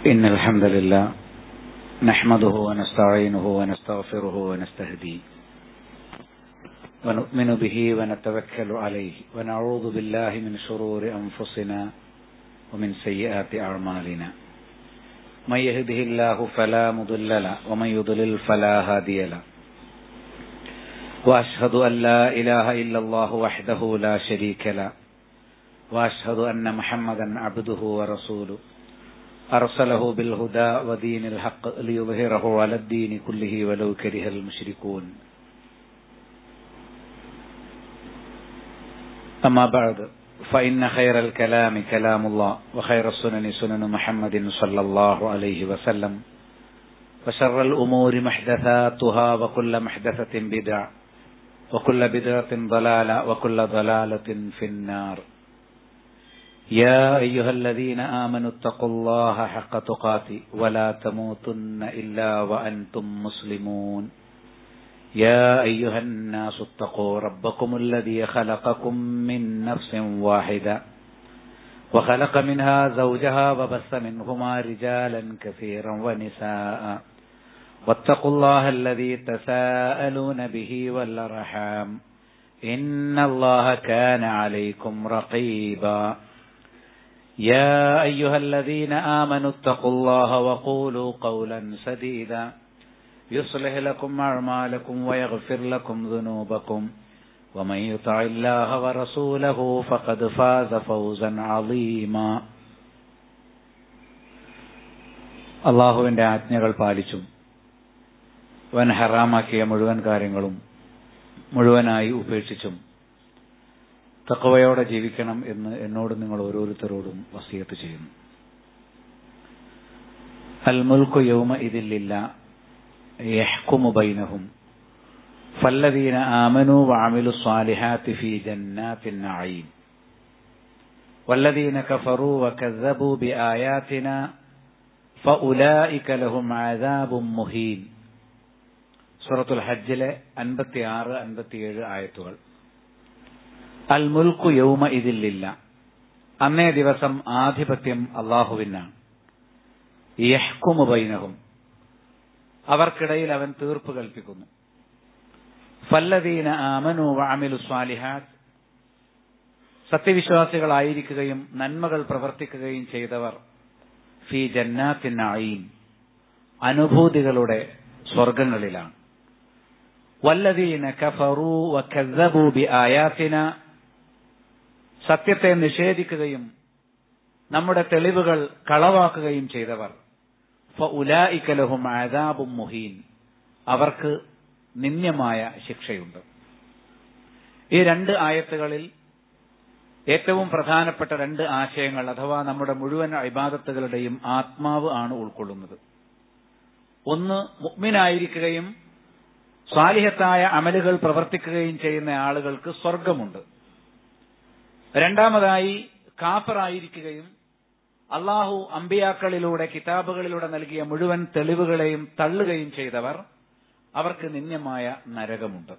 إن الحمد لله نحمده ونستعينه ونستغفره ونستهديه ونؤمن به ونتوكل عليه ونعوذ بالله من شرور أنفسنا ومن سيئات أعمالنا من يهده الله فلا مضل له ومن يضلل فلا هادي له وأشهد أن لا إله إلا الله وحده لا شريك له وأشهد أن محمدا عبده ورسوله أرسله بالهدى ودين الحق ليظهره على الدين كله ولو كره المشركون أما بعد فإن خير الكلام كلام الله وخير السنن سنن محمد صلى الله عليه وسلم وشر الأمور محدثاتها وكل محدثة بدع وكل بدعة ضلالة وكل ضلالة في النار يا أيها الذين آمنوا اتقوا الله حق تقاته ولا تموتن إلا وأنتم مسلمون يا أيها الناس اتقوا ربكم الذي خلقكم من نفس واحدة وخلق منها زوجها وبث منهما رجالا كثيرا ونساء واتقوا الله الذي تساءلون به والأرحام إن الله كان عليكم رقيبا يا أيها الذين آمنوا اتقوا الله وقولوا قولا سديدا يصلح لكم أعمالكم ويغفر لكم ذنوبكم ومن يطع الله ورسوله فقد فاز فوزا عظيما അള്ളാഹുവിന്റെ ആജ്ഞകൾ പാലിച്ചും അവൻ ഹറാമാക്കിയ മുഴുവൻ കാര്യങ്ങളും മുഴുവനായി ഉപേക്ഷിച്ചും തക്കവയോടെ ജീവിക്കണം എന്ന് എന്നോട് നിങ്ങൾ ഓരോരുത്തരോടും വസീയത്ത് ചെയ്യുന്നു അൽ മുൽക്കു യൗമ ഇതില്ല യഹ്കുമു ബൈനഹും فالذين آمنوا وعملوا الصالحات في جنات النعيم والذين كفروا وكذبوا بآياتنا فأولئك لهم عذاب مهين سورة الحج അൻപത്തി ആറ് അൻപത്തിയേഴ് ആയത്തുകൾ അൽ മുൽക്കു യൗമ ഇതില്ല അന്നേ ദിവസം ആധിപത്യം അള്ളാഹുവിനാണ് യഹ്കുമുബൈനഹും അവർക്കിടയിൽ അവൻ തീർപ്പ് കൽപ്പിക്കുന്നു ഫല്ലദീന ആമനു വഅമിലു സ്വാലിഹാത്ത് സത്യവിശ്വാസികളായിരിക്കുകയും നന്മകൾ പ്രവർത്തിക്കുകയും ചെയ്തവർ ഫി ജന്നാത്തിൻ അയീൻ അനുഭൂതികളുടെ സ്വർഗങ്ങളിലാണ് വല്ലദീന കഫറു വകസ്സബു ബിആയാതിന സത്യത്തെ നിഷേധിക്കുകയും നമ്മുടെ തെളിവുകൾ കളവാക്കുകയും ചെയ്തവർ ഫഉലായിക്കലഹും ആദാബും മുഹീൻ അവർക്ക് നിന്ദ്യമായ ശിക്ഷയുണ്ട് ഈ രണ്ട് ആയത്തുകളിൽ ഏറ്റവും പ്രധാനപ്പെട്ട രണ്ട് ആശയങ്ങൾ അഥവാ നമ്മുടെ മുഴുവൻ ഇബാദത്തുകളുടെയും ആത്മാവ് ആണ് ഉൾക്കൊള്ളുന്നത് ഒന്ന് മുഗ്മിനായിരിക്കുകയും സ്വാലിഹത്തായ അമലുകൾ പ്രവർത്തിക്കുകയും ചെയ്യുന്ന ആളുകൾക്ക് സ്വർഗമുണ്ട് രണ്ടാമതായി കാഫറായിരിക്കുകയും അള്ളാഹു അമ്പിയാക്കളിലൂടെ കിതാബുകളിലൂടെ നൽകിയ മുഴുവൻ തെളിവുകളെയും തള്ളുകയും ചെയ്തവർ അവർക്ക് നിന്ദ്യമായ നരകമുണ്ട്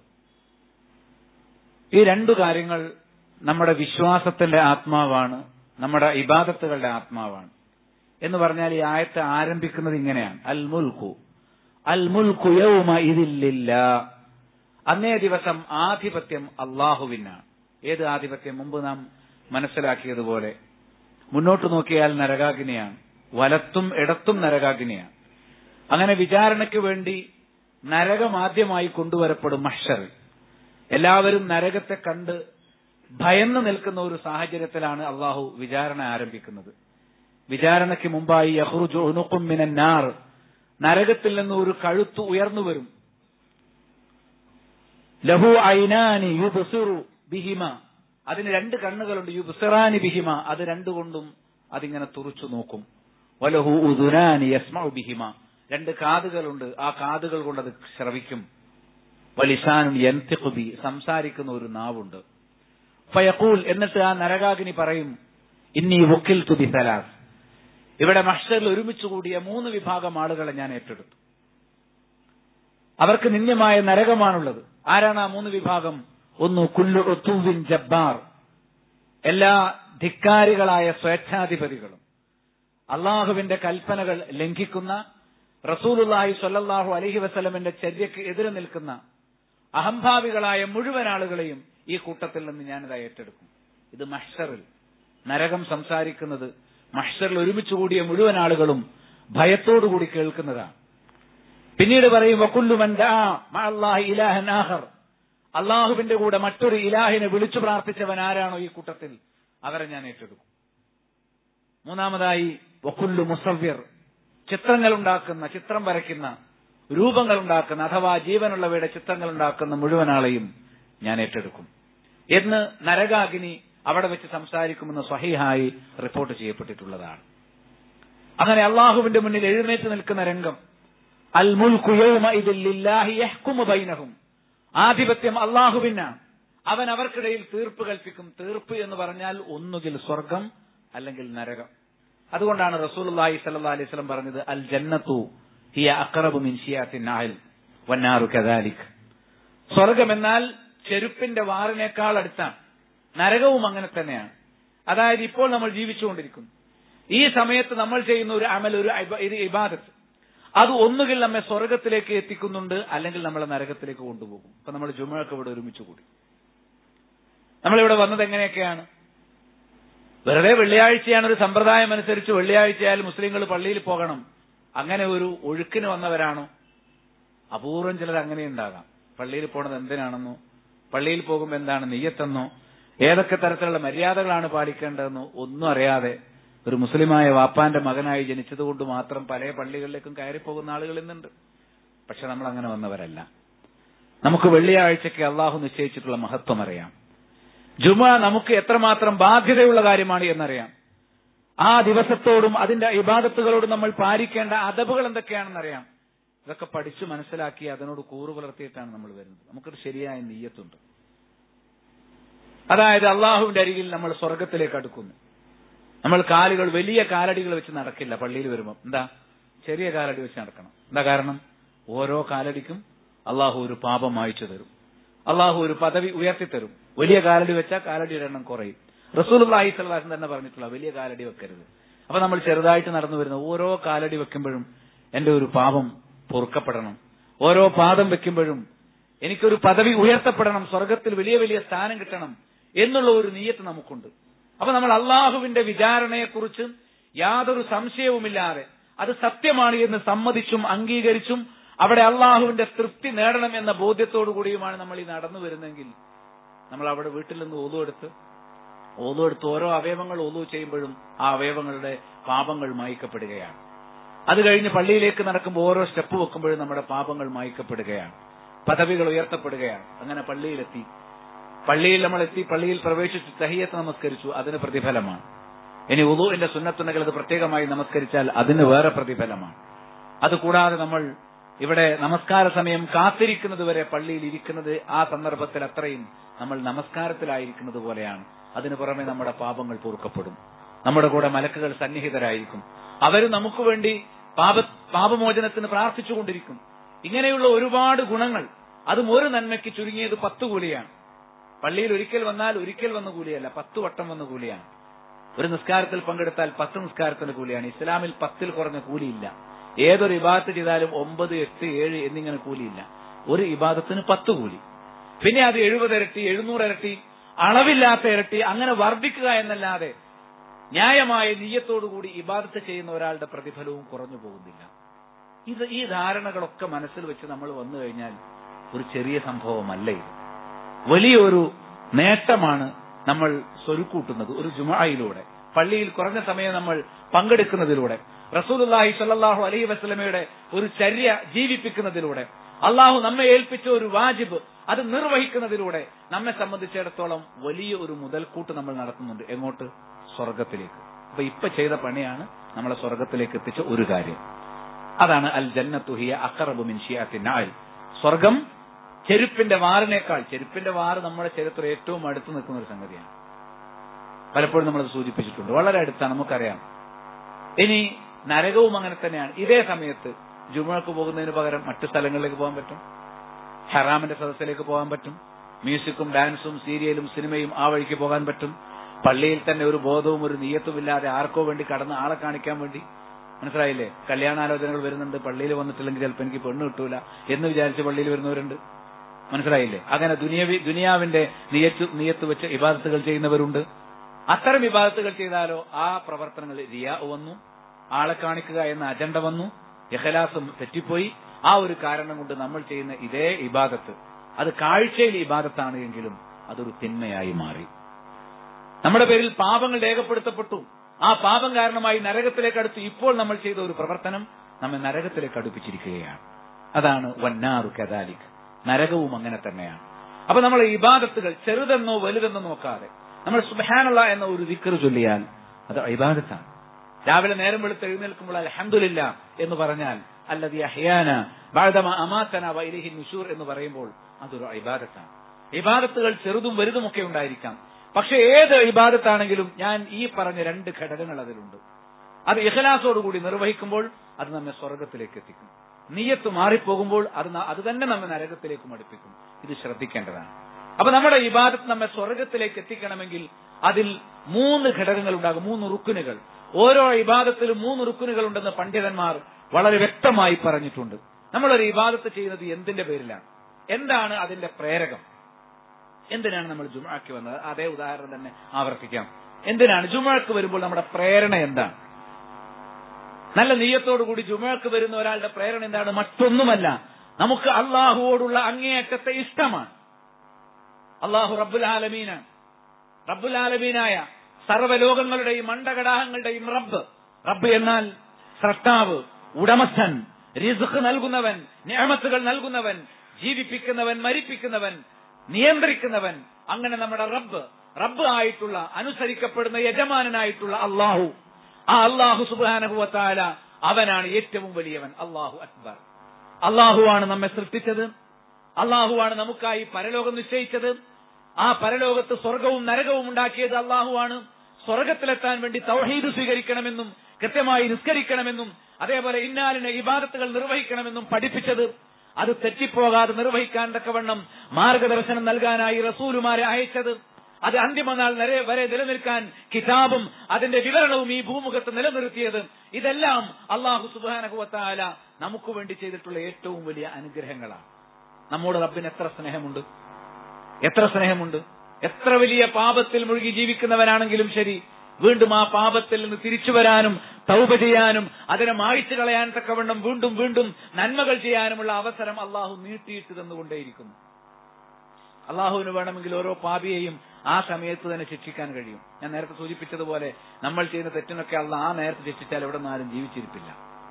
ഈ രണ്ടു കാര്യങ്ങൾ നമ്മുടെ വിശ്വാസത്തിന്റെ ആത്മാവാണ് നമ്മുടെ ഇബാദത്തുകളുടെ ആത്മാവാണ് എന്ന് പറഞ്ഞാൽ ഈ ആയത്തെ ആരംഭിക്കുന്നത് ഇങ്ങനെയാണ് അൽ മുൽക്കു അൽ മുൽക്കു യൗമ ഇതില്ല അന്നേ ദിവസം ആധിപത്യം അള്ളാഹുവിനാണ് ഏത് ആധിപത്യം മുമ്പ് നാം മനസ്സിലാക്കിയതുപോലെ മുന്നോട്ട് നോക്കിയാൽ നരകാഗ്നിയാണ് വലത്തും ഇടത്തും നരകാഗ്നിയാണ് അങ്ങനെ വിചാരണയ്ക്ക് വേണ്ടി നരകം ആദ്യമായി കൊണ്ടുവരപ്പെടും മഷർ എല്ലാവരും നരകത്തെ കണ്ട് ഭയന്ന് നിൽക്കുന്ന ഒരു സാഹചര്യത്തിലാണ് അള്ളാഹു വിചാരണ ആരംഭിക്കുന്നത് വിചാരണയ്ക്ക് മുമ്പായി യഹ്റുജുണുക്കും മിനന്നാർ നരകത്തിൽ നിന്ന് ഒരു കഴുത്ത് ഉയർന്നു വരും ലഹു ഐനാനി യുബസിറു ബിഹിമ അതിന് രണ്ട് കണ്ണുകളുണ്ട് യുബിസറാനി ബിഹിമ അത് രണ്ടുകൊണ്ടും അതിങ്ങനെ തുറച്ചു നോക്കും വലഹു ഉദുനാനി യസ്മഉ ബിഹിമ രണ്ട് കാതുകളുണ്ട് ആ കാതുകൾ കൊണ്ട് അത് ശ്രവിക്കും വലിസാനും യന്തിഖുബി സംസാരിക്കുന്ന ഒരു നാവുണ്ട് ഫയഖൂൽ എന്നിട്ട് ആ നരകാഗ്നി പറയും ഇന്നി വക്കിൽ തുബി സലാസ് ഇവിടെ മഷറിൽ ഒരുമിച്ച് കൂടിയ മൂന്ന് വിഭാഗം ആളുകളെ ഞാൻ ഏറ്റെടുത്തു അവർക്ക് നിന്ദ്യമായ നരകമാണുള്ളത് ആരാണ് ആ മൂന്ന് വിഭാഗം ഒന്ന് കുല്ലു ഒത്തുവിൻ ജബ്ബാർ എല്ലാ ധിക്കാരികളായ സ്വേച്ഛാധിപതികളും അള്ളാഹുവിന്റെ കൽപ്പനകൾ ലംഘിക്കുന്ന റസൂലുല്ലാഹി സ്വല്ലല്ലാഹു അലൈഹി വസല്ലമിന്റെ ചര്യക്ക് എതിരെ നിൽക്കുന്ന അഹംഭാവികളായ മുഴുവൻ ആളുകളെയും ഈ കൂട്ടത്തിൽ നിന്ന് ഞാനിതാ ഏറ്റെടുക്കും ഇത് മഹ്ഷറിൽ നരകം സംസാരിക്കുന്നത് മഹ്ഷറിൽ ഒരുമിച്ച് കൂടിയ മുഴുവൻ ആളുകളും ഭയത്തോടുകൂടി കേൾക്കുന്നതാണ് പിന്നീട് പറയും വക്കുല്ലുമൻ ഇലാഹൻ ആഹർ അള്ളാഹുവിന്റെ കൂടെ മറ്റൊരു ഇലാഹിനെ വിളിച്ചു പ്രാർത്ഥിച്ചവൻ ആരാണോ ഈ കൂട്ടത്തിൽ അവരെ ഞാൻ ഏറ്റെടുക്കും മൂന്നാമതായി വക്കുല്ലു മുസവ്യർ ചിത്രങ്ങൾ ഉണ്ടാക്കുന്ന ചിത്രം വരയ്ക്കുന്ന രൂപങ്ങൾ ഉണ്ടാക്കുന്ന അഥവാ ജീവനുള്ളവയുടെ ചിത്രങ്ങൾ ഉണ്ടാക്കുന്ന മുഴുവൻ ആളെയും ഞാൻ ഏറ്റെടുക്കും എന്ന് നരകാഗ്നി അവിടെ വെച്ച് സംസാരിക്കുമെന്ന് സ്വഹീഹായി റിപ്പോർട്ട് ചെയ്യപ്പെട്ടിട്ടുള്ളതാണ് അങ്ങനെ അള്ളാഹുവിന്റെ മുന്നിൽ എഴുന്നേറ്റ് നിൽക്കുന്ന രംഗം അൽ മുൽക്കു യൗമഇദിൻ ലില്ലാഹി യഹ്കുമു ബൈനഹും ആധിപത്യം അള്ളാഹുവിനാണ് അവൻ അവർക്കിടയിൽ തീർപ്പ് കൽപ്പിക്കും തീർപ്പ് എന്ന് പറഞ്ഞാൽ ഒന്നുകിൽ സ്വർഗം അല്ലെങ്കിൽ നരകം അതുകൊണ്ടാണ് റസൂലുള്ളാഹി സ്വല്ലല്ലാഹി അലൈഹി വസല്ലം പറഞ്ഞത് അൽ ജന്നത്തു ഹിയ അഖറബു മിൻ ശിയാത്തിൻ നാഹിൽ വന്നാറു കദാലിക് സ്വർഗം എന്നാൽ ചെരുപ്പിന്റെ വാറിനേക്കാൾ അടുത്താണ് നരകവും അങ്ങനെ തന്നെയാണ് അതായത് ഇപ്പോൾ നമ്മൾ ജീവിച്ചുകൊണ്ടിരിക്കുന്നു ഈ സമയത്ത് നമ്മൾ ചെയ്യുന്ന ഒരു അമൽ ഒരു ഇബ- ഒരു ഇബാദത്ത് അത് ഒന്നുകിൽ നമ്മെ സ്വർഗത്തിലേക്ക് എത്തിക്കുന്നുണ്ട് അല്ലെങ്കിൽ നമ്മളെ നരകത്തിലേക്ക് കൊണ്ടുപോകും ഇപ്പൊ നമ്മൾ ജുമഴക്ക് ഇവിടെ ഒരുമിച്ച് കൂടി നമ്മളിവിടെ വന്നത് എങ്ങനെയൊക്കെയാണ് വെറുതെ വെള്ളിയാഴ്ചയാണ് ഒരു സമ്പ്രദായം അനുസരിച്ച് വെള്ളിയാഴ്ചയായാൽ മുസ്ലിങ്ങൾ പള്ളിയിൽ പോകണം അങ്ങനെ ഒരു ഒഴുക്കിന് വന്നവരാണോ അപൂർവം ചിലർ അങ്ങനെ ഉണ്ടാകാം പള്ളിയിൽ പോണത് എന്തിനാണെന്നോ പള്ളിയിൽ പോകുമ്പോൾ എന്താണ് നെയ്യത്തെന്നോ ഏതൊക്കെ തരത്തിലുള്ള മര്യാദകളാണ് പാലിക്കേണ്ടതെന്നോ ഒന്നും അറിയാതെ ഒരു മുസ്ലിമായ വാപ്പാന്റെ മകനായി ജനിച്ചതുകൊണ്ട് മാത്രം പല പള്ളികളിലേക്കും കയറി പോകുന്ന ആളുകൾ ഇന്നുണ്ട് പക്ഷെ നമ്മൾ അങ്ങനെ വന്നവരല്ല നമുക്ക് വെള്ളിയാഴ്ചയ്ക്ക് അള്ളാഹു നിശ്ചയിച്ചിട്ടുള്ള മഹത്വം അറിയാം ജുമ നമുക്ക് എത്രമാത്രം ബാധ്യതയുള്ള കാര്യമാണ് എന്നറിയാം ആ ദിവസത്തോടും അതിന്റെ ഇബാദത്തുകളോടും നമ്മൾ പാലിക്കേണ്ട അതബുകൾ എന്തൊക്കെയാണെന്നറിയാം ഇതൊക്കെ പഠിച്ചു മനസ്സിലാക്കി അതിനോട് കൂറു പുലർത്തിയിട്ടാണ് നമ്മൾ വരുന്നത് നമുക്കൊരു ശരിയായ നീയത്തുണ്ട് അതായത് അള്ളാഹുവിന്റെ അരികിൽ നമ്മൾ സ്വർഗത്തിലേക്ക് അടുക്കുന്നു നമ്മൾ കാലുകൾ വലിയ കാലടികൾ വെച്ച് നടക്കില്ല പള്ളിയിൽ വരുമ്പോൾ എന്താ ചെറിയ കാലടി വെച്ച് നടക്കണം എന്താ കാരണം ഓരോ കാലടിക്കും അള്ളാഹു ഒരു പാപം മായ്ച്ചു തരും അള്ളാഹു ഒരു പദവി ഉയർത്തി തരും വലിയ കാലടി വെച്ചാൽ കാലടിയുടെ എണ്ണം കുറയും റസൂലുള്ളാഹി സ്വല്ലല്ലാഹു അലൈഹി തന്നെ പറഞ്ഞിട്ടുള്ള വലിയ കാലടി വെക്കരുത് അപ്പൊ നമ്മൾ ചെറുതായിട്ട് നടന്നു വരുന്ന ഓരോ കാലടി വെക്കുമ്പോഴും എന്റെ ഒരു പാപം പൊറുക്കപ്പെടണം ഓരോ പാദം വെക്കുമ്പോഴും എനിക്കൊരു പദവി ഉയർത്തപ്പെടണം സ്വർഗത്തിൽ വലിയ വലിയ സ്ഥാനം കിട്ടണം എന്നുള്ള ഒരു നീയത്ത് നമുക്കുണ്ട് അപ്പൊ നമ്മൾ അള്ളാഹുവിന്റെ വിചാരണയെക്കുറിച്ച് യാതൊരു സംശയവുമില്ലാതെ അത് സത്യമാണ് എന്ന് സമ്മതിച്ചും അംഗീകരിച്ചും അവിടെ അള്ളാഹുവിന്റെ തൃപ്തി നേടണം എന്ന ബോധ്യത്തോടു കൂടിയുമാണ് നമ്മൾ ഈ നടന്നു വരുന്നെങ്കിൽ നമ്മൾ അവിടെ വീട്ടിൽ നിന്ന് ഓതു എടുത്ത് ഓതു എടുത്ത് ഓരോ അവയവങ്ങൾ ഓതു ചെയ്യുമ്പോഴും ആ അവയവങ്ങളുടെ പാപങ്ങൾ മായ്ക്കപ്പെടുകയാണ് അത് കഴിഞ്ഞ് പള്ളിയിലേക്ക് നടക്കുമ്പോൾ ഓരോ സ്റ്റെപ്പ് വെക്കുമ്പോഴും നമ്മുടെ പാപങ്ങൾ മായ്ക്കപ്പെടുകയാണ് പദവികൾ ഉയർത്തപ്പെടുകയാണ് അങ്ങനെ പള്ളിയിലെത്തി പള്ളിയിൽ നമ്മൾ എത്തി പള്ളിയിൽ പ്രവേശിച്ചു തഹിയത്ത് നമസ്കരിച്ചു അതിന് പ്രതിഫലമാണ് ഇനി ഉദുവിന്റെ സുന്നത്തുണ്ടെങ്കിൽ അത് പ്രത്യേകമായി നമസ്കരിച്ചാൽ അതിന് വേറെ പ്രതിഫലമാണ് അതുകൂടാതെ നമ്മൾ ഇവിടെ നമസ്കാര സമയം കാത്തിരിക്കുന്നത് വരെ പള്ളിയിൽ ഇരിക്കുന്നത് ആ സന്ദർഭത്തിൽ അത്രയും നമ്മൾ നമസ്കാരത്തിലായിരിക്കുന്നത് പോലെയാണ് അതിനു പുറമെ നമ്മുടെ പാപങ്ങൾ പൊറുക്കപ്പെടും നമ്മുടെ കൂടെ മലക്കുകൾ സന്നിഹിതരായിരിക്കും അവർ നമുക്ക് വേണ്ടി പാപ പാപമോചനത്തിന് പ്രാർത്ഥിച്ചുകൊണ്ടിരിക്കും ഇങ്ങനെയുള്ള ഒരുപാട് ഗുണങ്ങൾ അതും ഒരു നന്മയ്ക്ക് ചുരുങ്ങിയത് പത്ത് കൂലിയാണ് പള്ളിയിൽ ഒരിക്കൽ വന്നാൽ ഒരിക്കൽ വന്ന കൂലിയല്ല പത്ത് വട്ടം വന്ന കൂലിയാണ് ഒരു നിസ്കാരത്തിൽ പങ്കെടുത്താൽ പത്ത് നിസ്കാരത്തിന്റെ കൂലിയാണ് ഇസ്ലാമിൽ പത്തിൽ കുറഞ്ഞ കൂലിയില്ല ഏതൊരു ഇബാദത്ത് ചെയ്താലും ഒമ്പത് എട്ട് ഏഴ് എന്നിങ്ങനെ കൂലിയില്ല ഒരു ഇബാദത്തിന് പത്ത് കൂലി പിന്നെ അത് എഴുപത് ഇരട്ടി എഴുന്നൂറ് ഇരട്ടി അളവില്ലാത്ത ഇരട്ടി അങ്ങനെ വർദ്ധിക്കുക എന്നല്ലാതെ ന്യായമായ നീയത്തോടുകൂടി ഇബാദത്ത് ചെയ്യുന്ന ഒരാളുടെ പ്രതിഫലവും കുറഞ്ഞു പോകുന്നില്ല ഇത് ഈ ധാരണകളൊക്കെ മനസ്സിൽ വെച്ച് നമ്മൾ വന്നു കഴിഞ്ഞാൽ ഒരു ചെറിയ സംഭവമല്ല ഇത് വലിയൊരു നേട്ടമാണ് നമ്മൾ സ്വരുക്കൂട്ടുന്നത് ഒരു ജുമായിലൂടെ പള്ളിയിൽ കുറഞ്ഞ സമയം നമ്മൾ പങ്കെടുക്കുന്നതിലൂടെ റസൂലുള്ളാഹി സ്വല്ലല്ലാഹു അലൈഹി വസല്ലമയുടെ ഒരു ചര്യ ജീവിപ്പിക്കുന്നതിലൂടെ അള്ളാഹു നമ്മെ ഏൽപ്പിച്ച ഒരു വാജിബ് അത് നിർവഹിക്കുന്നതിലൂടെ നമ്മെ സംബന്ധിച്ചിടത്തോളം വലിയ ഒരു മുതൽക്കൂട്ട് നമ്മൾ നടത്തുന്നുണ്ട് എങ്ങോട്ട് സ്വർഗത്തിലേക്ക് അപ്പൊ ഇപ്പൊ ചെയ്ത പണിയാണ് നമ്മളെ സ്വർഗത്തിലേക്ക് എത്തിച്ച ഒരു കാര്യം അതാണ് അൽ ജന്നത്തുഹിയ അഖറബു മിൻ ഷിയാത്തിൻ നാൽ സ്വർഗം ചെരുപ്പിന്റെ വാറിനേക്കാൾ ചെരുപ്പിന്റെ വാറ് നമ്മുടെ ചരിത്രം ഏറ്റവും അടുത്ത് നിൽക്കുന്ന ഒരു സംഗതിയാണ് പലപ്പോഴും നമ്മളത് സൂചിപ്പിച്ചിട്ടുണ്ട് വളരെ അടുത്താണ് നമുക്കറിയാം ഇനി നരകവും അങ്ങനെ തന്നെയാണ് ഇതേ സമയത്ത് ജുമക്ക് പോകുന്നതിന് പകരം മറ്റു സ്ഥലങ്ങളിലേക്ക് പോകാൻ പറ്റും ഹറാമിന്റെ സദസ്സിലേക്ക് പോകാൻ പറ്റും മ്യൂസിക്കും ഡാൻസും സീരിയലും സിനിമയും ആ വഴിക്ക് പോകാൻ പറ്റും പള്ളിയിൽ തന്നെ ഒരു ബോധവും ഒരു നീയത്തുമില്ലാതെ ആർക്കോ വേണ്ടി കടന്ന് ആളെ കാണിക്കാൻ വേണ്ടി മനസ്സിലായില്ലേ കല്യാണാലോചനകൾ വരുന്നുണ്ട് പള്ളിയിൽ വന്നിട്ടില്ലെങ്കിൽ ചിലപ്പോൾ എനിക്ക് പെണ്ണ് കിട്ടൂല എന്ന് വിചാരിച്ച് പള്ളിയിൽ വരുന്നവരുണ്ട് മനസ്സിലായില്ലേ അങ്ങനെ ദുനിയവി ദുനിയാവിന്റെ നിയത്ത് നിയത്ത് വെച്ച് ഇബാദത്തുകൾ ചെയ്യുന്നവരുണ്ട് അത്തരം ഇബാദത്തുകൾ ചെയ്താലോ ആ പ്രവർത്തനങ്ങൾ റിയ വന്നു ആളെ കാണിക്കുക എന്ന അജണ്ട വന്നു ഇഖലാസും തെറ്റിപ്പോയി ആ ഒരു കാരണം കൊണ്ട് നമ്മൾ ചെയ്യുന്ന ഇതേ ഇബാദത്ത് അത് കാഴ്ചയിൽ ഇബാദത്താണ് എങ്കിലും അതൊരു തിന്മയായി മാറി നമ്മുടെ പേരിൽ പാപങ്ങൾ രേഖപ്പെടുത്തപ്പെട്ടു ആ പാപം കാരണമായി നരകത്തിലേക്ക് അടുത്ത് ഇപ്പോൾ നമ്മൾ ചെയ്ത ഒരു പ്രവർത്തനം നമ്മെ നരകത്തിലേക്ക് അടുപ്പിച്ചിരിക്കുകയാണ് അതാണ് വന്നാറു കദാലിക് നരകവും അങ്ങനെ തന്നെയാണ് അപ്പൊ നമ്മൾ ഇബാദത്തുകൾ ചെറുതെന്നോ വലുതെന്നോ നോക്കാതെ നമ്മൾ സുബാനുള്ള എന്ന ഒരു ദിക്കർ ചൊല്ലിയാൽ അത് ഇബാദത്താണ് രാവിലെ നേരം വെളുത്ത് എഴുന്നേൽക്കുമ്പോൾ അലഹമില്ല എന്ന് പറഞ്ഞാൽ അല്ലതി അഹ്യാന ബാഴ്തമ അമാത്തന വൈലിഹി നുഷൂർ എന്ന് പറയുമ്പോൾ അതൊരു ഇബാദത്താണ് ഇബാദത്തുകൾ ചെറുതും വലുതുമൊക്കെ ഉണ്ടായിരിക്കാം പക്ഷെ ഏത് ഇബാദത്താണെങ്കിലും ഞാൻ ഈ പറഞ്ഞ രണ്ട് ഘടകങ്ങൾ അതിലുണ്ട് അത് ഇഖലാസോടുകൂടി നിർവഹിക്കുമ്പോൾ അത് നമ്മെ സ്വർഗത്തിലേക്ക് എത്തിക്കും നീയത്ത് മാറിപ്പോകുമ്പോൾ അത് ന- അത് തന്നെ നമ്മെ നരകത്തിലേക്കും അടുപ്പിക്കും ഇത് ശ്രദ്ധിക്കേണ്ടതാണ് അപ്പൊ നമ്മുടെ ഇബാദത്ത് നമ്മെ സ്വർഗത്തിലേക്ക് എത്തിക്കണമെങ്കിൽ അതിൽ മൂന്ന് ഘടകങ്ങൾ ഉണ്ടാകും മൂന്ന് റുക്കുനുകൾ ഓരോ ഇബാദത്തിലും മൂന്ന് റുക്കുനുകൾ ഉണ്ടെന്ന് പണ്ഡിതന്മാർ വളരെ വ്യക്തമായി പറഞ്ഞിട്ടുണ്ട് നമ്മളൊരു ഇബാദത്ത് ചെയ്യുന്നത് എന്തിന്റെ പേരിലാണ് എന്താണ് അതിന്റെ പ്രേരകം എന്തിനാണ് നമ്മൾ ജുമാക്ക് വന്നത് അതേ ഉദാഹരണം തന്നെ ആവർത്തിക്കാം എന്തിനാണ് ജുമാക്ക് വരുമ്പോൾ നമ്മുടെ പ്രേരണ എന്താണ് നല്ല നീയത്തോടുകൂടി ജുമാക്ക് വരുന്ന ഒരാളുടെ പ്രേരണ എന്താണ് മറ്റൊന്നുമല്ല നമുക്ക് അള്ളാഹുവോടുള്ള അങ്ങേയറ്റത്തെ ഇഷ്ടമാണ് അള്ളാഹു റബ്ബുൽ ആലമീനാണ് റബ്ബുൽ ആലമീനായ സർവ്വലോകങ്ങളുടെയും മണ്ഡകടാഹങ്ങളുടെയും റബ്ബ് റബ്ബ് എന്നാൽ സ്രഷ്ടാവ് ഉടമസ്ഥൻ റിസ്ഖ് നൽകുന്നവൻ നിയമത്തുകൾ നൽകുന്നവൻ ജീവിപ്പിക്കുന്നവൻ മരിപ്പിക്കുന്നവൻ നിയന്ത്രിക്കുന്നവൻ അങ്ങനെ നമ്മുടെ റബ്ബ് റബ്ബ് ആയിട്ടുള്ള അനുസരിക്കപ്പെടുന്ന യജമാനനായിട്ടുള്ള അള്ളാഹു ആ അള്ളാഹു സുബാനഹുവത്താല അവനാണ് ഏറ്റവും വലിയവൻ അള്ളാഹു അക്ബർ അള്ളാഹുവാണ് നമ്മെ സൃഷ്ടിച്ചത് അള്ളാഹുവാണ് നമുക്കായി പരലോകം നിശ്ചയിച്ചത് ആ പരലോകത്ത് സ്വർഗവും നരകവും ഉണ്ടാക്കിയത് അള്ളാഹുവാണ് സ്വർഗത്തിലെത്താൻ വേണ്ടി തൗഹീദ് സ്വീകരിക്കണമെന്നും കൃത്യമായി നിസ്കരിക്കണമെന്നും അതേപോലെ ഇന്നാലിന് ഇബാദത്തുകൾ നിർവഹിക്കണമെന്നും പഠിപ്പിച്ചത് അത് തെറ്റിപ്പോകാതെ നിർവഹിക്കാൻ തക്കവണ്ണം മാർഗദർശനം നൽകാനായി റസൂലുമാരെ അയച്ചത് അത് അന്തിമനാൾ വരെ വരെ നിലനിൽക്കാൻ കിതാബും അതിന്റെ വിവരണവും ഈ ഭൂമുഖത്ത് നിലനിർത്തിയത് ഇതെല്ലാം അള്ളാഹു സുബാനഹുവത്താല നമുക്ക് വേണ്ടി ചെയ്തിട്ടുള്ള ഏറ്റവും വലിയ അനുഗ്രഹങ്ങളാണ് നമ്മോട് റബ്ബിന് എത്ര സ്നേഹമുണ്ട് എത്ര സ്നേഹമുണ്ട് എത്ര വലിയ പാപത്തിൽ മുഴുകി ജീവിക്കുന്നവനാണെങ്കിലും ശരി വീണ്ടും ആ പാപത്തിൽ നിന്ന് തിരിച്ചു വരാനും തൗബ ചെയ്യാനും അതിനെ മായ്ച്ചു കളയാൻ തക്കവണ്ണം വീണ്ടും വീണ്ടും നന്മകൾ ചെയ്യാനുമുള്ള അവസരം അള്ളാഹു നീട്ടിയിട്ട് തന്നുകൊണ്ടേയിരിക്കുന്നു അള്ളാഹുവിന് വേണമെങ്കിൽ ഓരോ പാപിയെയും ആ സമയത്ത് തന്നെ ശിക്ഷിക്കാൻ കഴിയും ഞാൻ നേരത്തെ സൂചിപ്പിച്ചതുപോലെ നമ്മൾ ചെയ്യുന്ന തെറ്റിനൊക്കെ അള്ളാഹ് ആ നേരത്തെ ശിക്ഷിച്ചാൽ എവിടെ നിന്ന് ആരും ജീവിച്ചിരിപ്പില്ല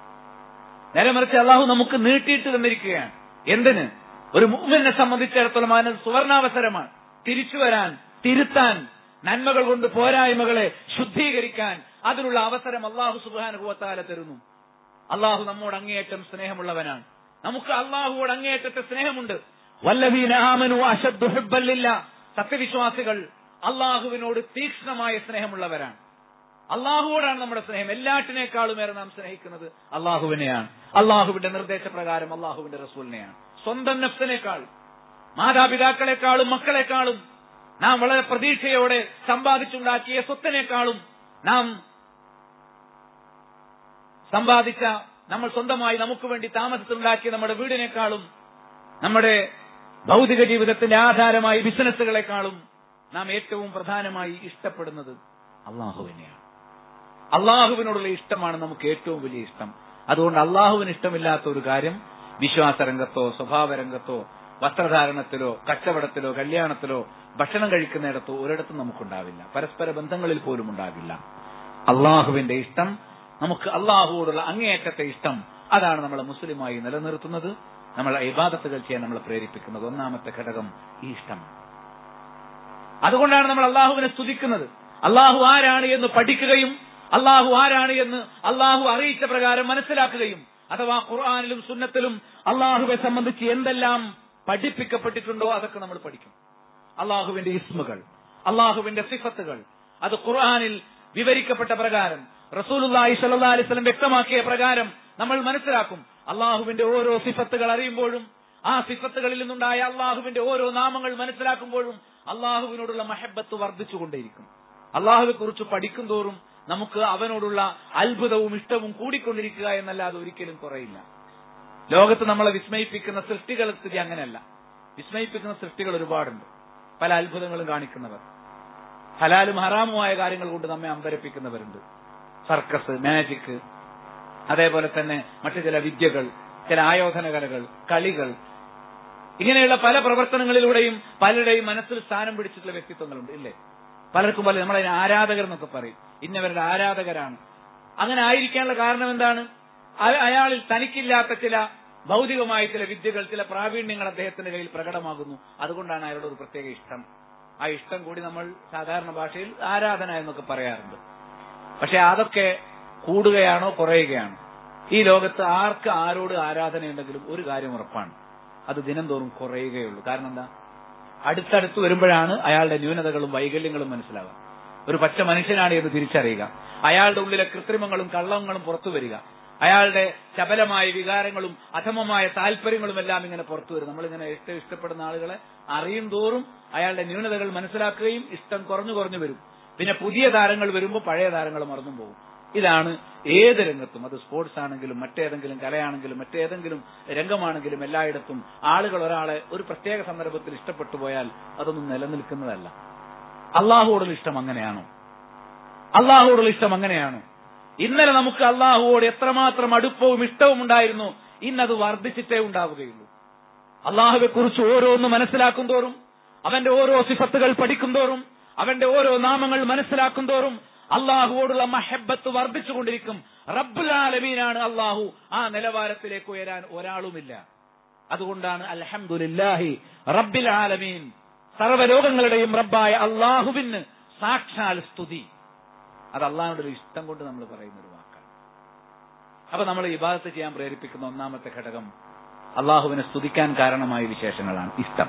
നേരെ മറിച്ച് അള്ളാഹു നമുക്ക് നീട്ടിയിട്ട് തന്നിരിക്കുകയാണ് എന്തിന് ഒരു മുമ്മിനെ സംബന്ധിച്ചിടത്തോളം അതിന് സുവർണാവസരമാണ് തിരിച്ചു വരാൻ തിരുത്താൻ നന്മകൾ കൊണ്ട് പോരായ്മകളെ ശുദ്ധീകരിക്കാൻ അതിനുള്ള അവസരം അള്ളാഹു സുബാനുഭവത്താല തരുന്നു അള്ളാഹു നമ്മോട് അങ്ങേയറ്റം സ്നേഹമുള്ളവനാണ് നമുക്ക് അള്ളാഹുവോട് അങ്ങേയറ്റത്തെ സ്നേഹമുണ്ട് വല്ലവീന ആമനു അശദ്ദു ഹുബ്ബല്ലില്ല സത്യവിശ്വാസികൾ അള്ളാഹുവിനോട് തീക്ഷ്ണമായ സ്നേഹമുള്ളവരാണ് അള്ളാഹുവോടാണ് നമ്മുടെ സ്നേഹം എല്ലാറ്റിനേക്കാളും ഏറെ നാം സ്നേഹിക്കുന്നത് അള്ളാഹുവിനെയാണ് അള്ളാഹുവിന്റെ നിർദ്ദേശപ്രകാരം അള്ളാഹുവിന്റെ റസൂലിനെയാണ് സ്വന്തം നഫ്സിനേക്കാൾ മാതാപിതാക്കളെക്കാളും മക്കളെക്കാളും നാം വളരെ പ്രതീക്ഷയോടെ സമ്പാദിച്ചുണ്ടാക്കിയ സ്വത്തിനേക്കാളും നാം സമ്പാദിച്ച നമ്മൾ സ്വന്തമായി നമുക്ക് വേണ്ടി താമസത്തിലുണ്ടാക്കിയ നമ്മുടെ വീടിനേക്കാളും നമ്മുടെ ഭൗതിക ജീവിതത്തിന്റെ ആധാരമായി ബിസിനസ്സുകളെക്കാളും നാം ഏറ്റവും പ്രധാനമായി ഇഷ്ടപ്പെടുന്നത് അള്ളാഹുവിനെയാണ് അള്ളാഹുവിനോടുള്ള ഇഷ്ടമാണ് നമുക്ക് ഏറ്റവും വലിയ ഇഷ്ടം അതുകൊണ്ട് അള്ളാഹുവിന് ഇഷ്ടമില്ലാത്ത ഒരു കാര്യം വിശ്വാസരംഗത്തോ സ്വഭാവരംഗത്തോ വസ്ത്രധാരണത്തിലോ കച്ചവടത്തിലോ കല്യാണത്തിലോ ഭക്ഷണം കഴിക്കുന്നിടത്തോ ഒരിടത്തും നമുക്കുണ്ടാവില്ല പരസ്പര ബന്ധങ്ങളിൽ പോലും ഉണ്ടാവില്ല അള്ളാഹുവിന്റെ ഇഷ്ടം നമുക്ക് അള്ളാഹുവോടുള്ള അങ്ങേയറ്റത്തെ ഇഷ്ടം അതാണ് നമ്മളെ മുസ്ലിമായി നിലനിർത്തുന്നത് നമ്മളെ ഇബാദത്തുകൾ ചെയ്യാൻ നമ്മളെ പ്രേരിപ്പിക്കുന്നത് ഒന്നാമത്തെ ഘടകം ഈ ഇഷ്ടമാണ് അതുകൊണ്ടാണ് നമ്മൾ അള്ളാഹുവിനെ സ്തുതിക്കുന്നത് അള്ളാഹു ആരാണ് എന്ന് പഠിക്കുകയും അള്ളാഹു ആരാണ് എന്ന് അള്ളാഹു അറിയിച്ച പ്രകാരം മനസ്സിലാക്കുകയും അഥവാ ഖുർആാനിലും സുന്നത്തിലും അള്ളാഹുവെ സംബന്ധിച്ച് എന്തെല്ലാം പഠിപ്പിക്കപ്പെട്ടിട്ടുണ്ടോ അതൊക്കെ നമ്മൾ പഠിക്കും അള്ളാഹുവിന്റെ ഇസ്മുകൾ അള്ളാഹുവിന്റെ സിഫത്തുകൾ അത് ഖുർആാനിൽ വിവരിക്കപ്പെട്ട പ്രകാരം റസൂലുല്ലാഹി സല്ലാ അലിസ്ലം വ്യക്തമാക്കിയ പ്രകാരം നമ്മൾ മനസ്സിലാക്കും അള്ളാഹുവിന്റെ ഓരോ സിഫത്തുകൾ അറിയുമ്പോഴും ആ സിഫത്തുകളിൽ നിന്നുണ്ടായ അള്ളാഹുവിന്റെ ഓരോ നാമങ്ങൾ മനസ്സിലാക്കുമ്പോഴും അള്ളാഹുവിനോടുള്ള മഹബത്ത് വർദ്ധിച്ചുകൊണ്ടേയിരിക്കും അള്ളാഹുവെ കുറിച്ച് പഠിക്കും തോറും നമുക്ക് അവനോടുള്ള അത്ഭുതവും ഇഷ്ടവും കൂടിക്കൊണ്ടിരിക്കുക എന്നല്ലാതെ ഒരിക്കലും കുറയില്ല ലോകത്ത് നമ്മളെ വിസ്മയിപ്പിക്കുന്ന സൃഷ്ടികളുടെ സ്ഥിതി അങ്ങനെയല്ല വിസ്മയിപ്പിക്കുന്ന സൃഷ്ടികൾ ഒരുപാടുണ്ട് പല അത്ഭുതങ്ങളും കാണിക്കുന്നവർ ഹലാലും ഹറാമുമായ കാര്യങ്ങൾ കൊണ്ട് നമ്മെ അമ്പരപ്പിക്കുന്നവരുണ്ട് സർക്കസ് മാജിക് അതേപോലെ തന്നെ മറ്റു ചില വിദ്യകൾ ചില ആയോധന കലകൾ കളികൾ ഇങ്ങനെയുള്ള പല പ്രവർത്തനങ്ങളിലൂടെയും പലരുടെയും മനസ്സിൽ സ്ഥാനം പിടിച്ചിട്ടുള്ള വ്യക്തിത്വങ്ങളുണ്ട് ഇല്ലേ പലർക്കും പല നമ്മളെ ആരാധകർ എന്നൊക്കെ പറയും ഇന്നവരുടെ ആരാധകരാണ് അങ്ങനെ ആയിരിക്കാനുള്ള കാരണം എന്താണ് അയ- അയാളിൽ തനിക്കില്ലാത്ത ചില ഭൗതികമായ ചില വിദ്യകൾ ചില പ്രാവീണ്യങ്ങൾ അദ്ദേഹത്തിന്റെ കയ്യിൽ പ്രകടമാകുന്നു അതുകൊണ്ടാണ് അയാളുടെ ഒരു പ്രത്യേക ഇഷ്ടം ആ ഇഷ്ടം കൂടി നമ്മൾ സാധാരണ ഭാഷയിൽ ആരാധന എന്നൊക്കെ പറയാറുണ്ട് പക്ഷെ അതൊക്കെ കൂടുകയാണോ കുറയുകയാണോ ഈ ലോകത്ത് ആർക്ക് ആരോട് ആരാധനയുണ്ടെങ്കിലും ഒരു കാര്യം ഉറപ്പാണ് അത് ദിനം തോറും കുറയുകയുള്ളൂ കാരണം എന്താ അടുത്തടുത്ത് വരുമ്പോഴാണ് അയാളുടെ ന്യൂനതകളും വൈകല്യങ്ങളും മനസ്സിലാവുക ഒരു പച്ച മനുഷ്യനാണ് എന്ന് തിരിച്ചറിയുക അയാളുടെ ഉള്ളിലെ കൃത്രിമങ്ങളും കള്ളങ്ങളും പുറത്തു വരിക അയാളുടെ ചപലമായ വികാരങ്ങളും അധമമായ താല്പര്യങ്ങളും എല്ലാം ഇങ്ങനെ പുറത്തു വരും നമ്മളിങ്ങനെ ഏറ്റവും ഇഷ്ടപ്പെടുന്ന ആളുകളെ അറിയും തോറും അയാളുടെ ന്യൂനതകൾ മനസ്സിലാക്കുകയും ഇഷ്ടം കുറഞ്ഞു കുറഞ്ഞു വരും പിന്നെ പുതിയ താരങ്ങൾ വരുമ്പോൾ പഴയ താരങ്ങൾ മറന്നും പോകും ഇതാണ് ഏത് രംഗത്തും അത് സ്പോർട്സ് ആണെങ്കിലും മറ്റേതെങ്കിലും കലയാണെങ്കിലും മറ്റേതെങ്കിലും രംഗമാണെങ്കിലും എല്ലായിടത്തും ആളുകൾ ഒരാളെ ഒരു പ്രത്യേക സന്ദർഭത്തിൽ ഇഷ്ടപ്പെട്ടു പോയാൽ അതൊന്നും നിലനിൽക്കുന്നതല്ല അള്ളാഹുവോടുള്ള ഇഷ്ടം അങ്ങനെയാണോ അള്ളാഹുവോടുള്ള ഇഷ്ടം അങ്ങനെയാണോ ഇന്നലെ നമുക്ക് അള്ളാഹുവോട് എത്രമാത്രം അടുപ്പവും ഇഷ്ടവും ഉണ്ടായിരുന്നു ഇന്നത് വർദ്ധിച്ചിട്ടേ ഉണ്ടാവുകയുള്ളൂ അള്ളാഹുവെ കുറിച്ച് ഓരോന്ന് മനസ്സിലാക്കും തോറും അവന്റെ ഓരോ സിഫത്തുകൾ പഠിക്കും തോറും അവന്റെ ഓരോ നാമങ്ങൾ മനസ്സിലാക്കും തോറും അള്ളാഹുവോടുള്ള മഹബത്ത് വർദ്ധിച്ചുകൊണ്ടിരിക്കും റബ്ബുൽ ആലമീനാണ് അള്ളാഹു ആ നിലവാരത്തിലേക്ക് ഉയരാൻ ഒരാളുമില്ല അതുകൊണ്ടാണ് അൽഹംദുലില്ലാഹി റബ്ബിൽ ആലമീൻ സർവ്വലോകങ്ങളുടെയും റബ്ബായ അള്ളാഹുവിന് സാക്ഷാൽ സ്തുതി അത് അള്ളാഹുടെ ഒരു ഇഷ്ടം കൊണ്ട് നമ്മൾ പറയുന്ന ഒരു വാക്കാണ് അപ്പൊ നമ്മൾ ഇബാദത്ത് ചെയ്യാൻ പ്രേരിപ്പിക്കുന്ന ഒന്നാമത്തെ ഘടകം അള്ളാഹുവിനെ സ്തുതിക്കാൻ കാരണമായ വിശേഷങ്ങളാണ് ഇഷ്ടം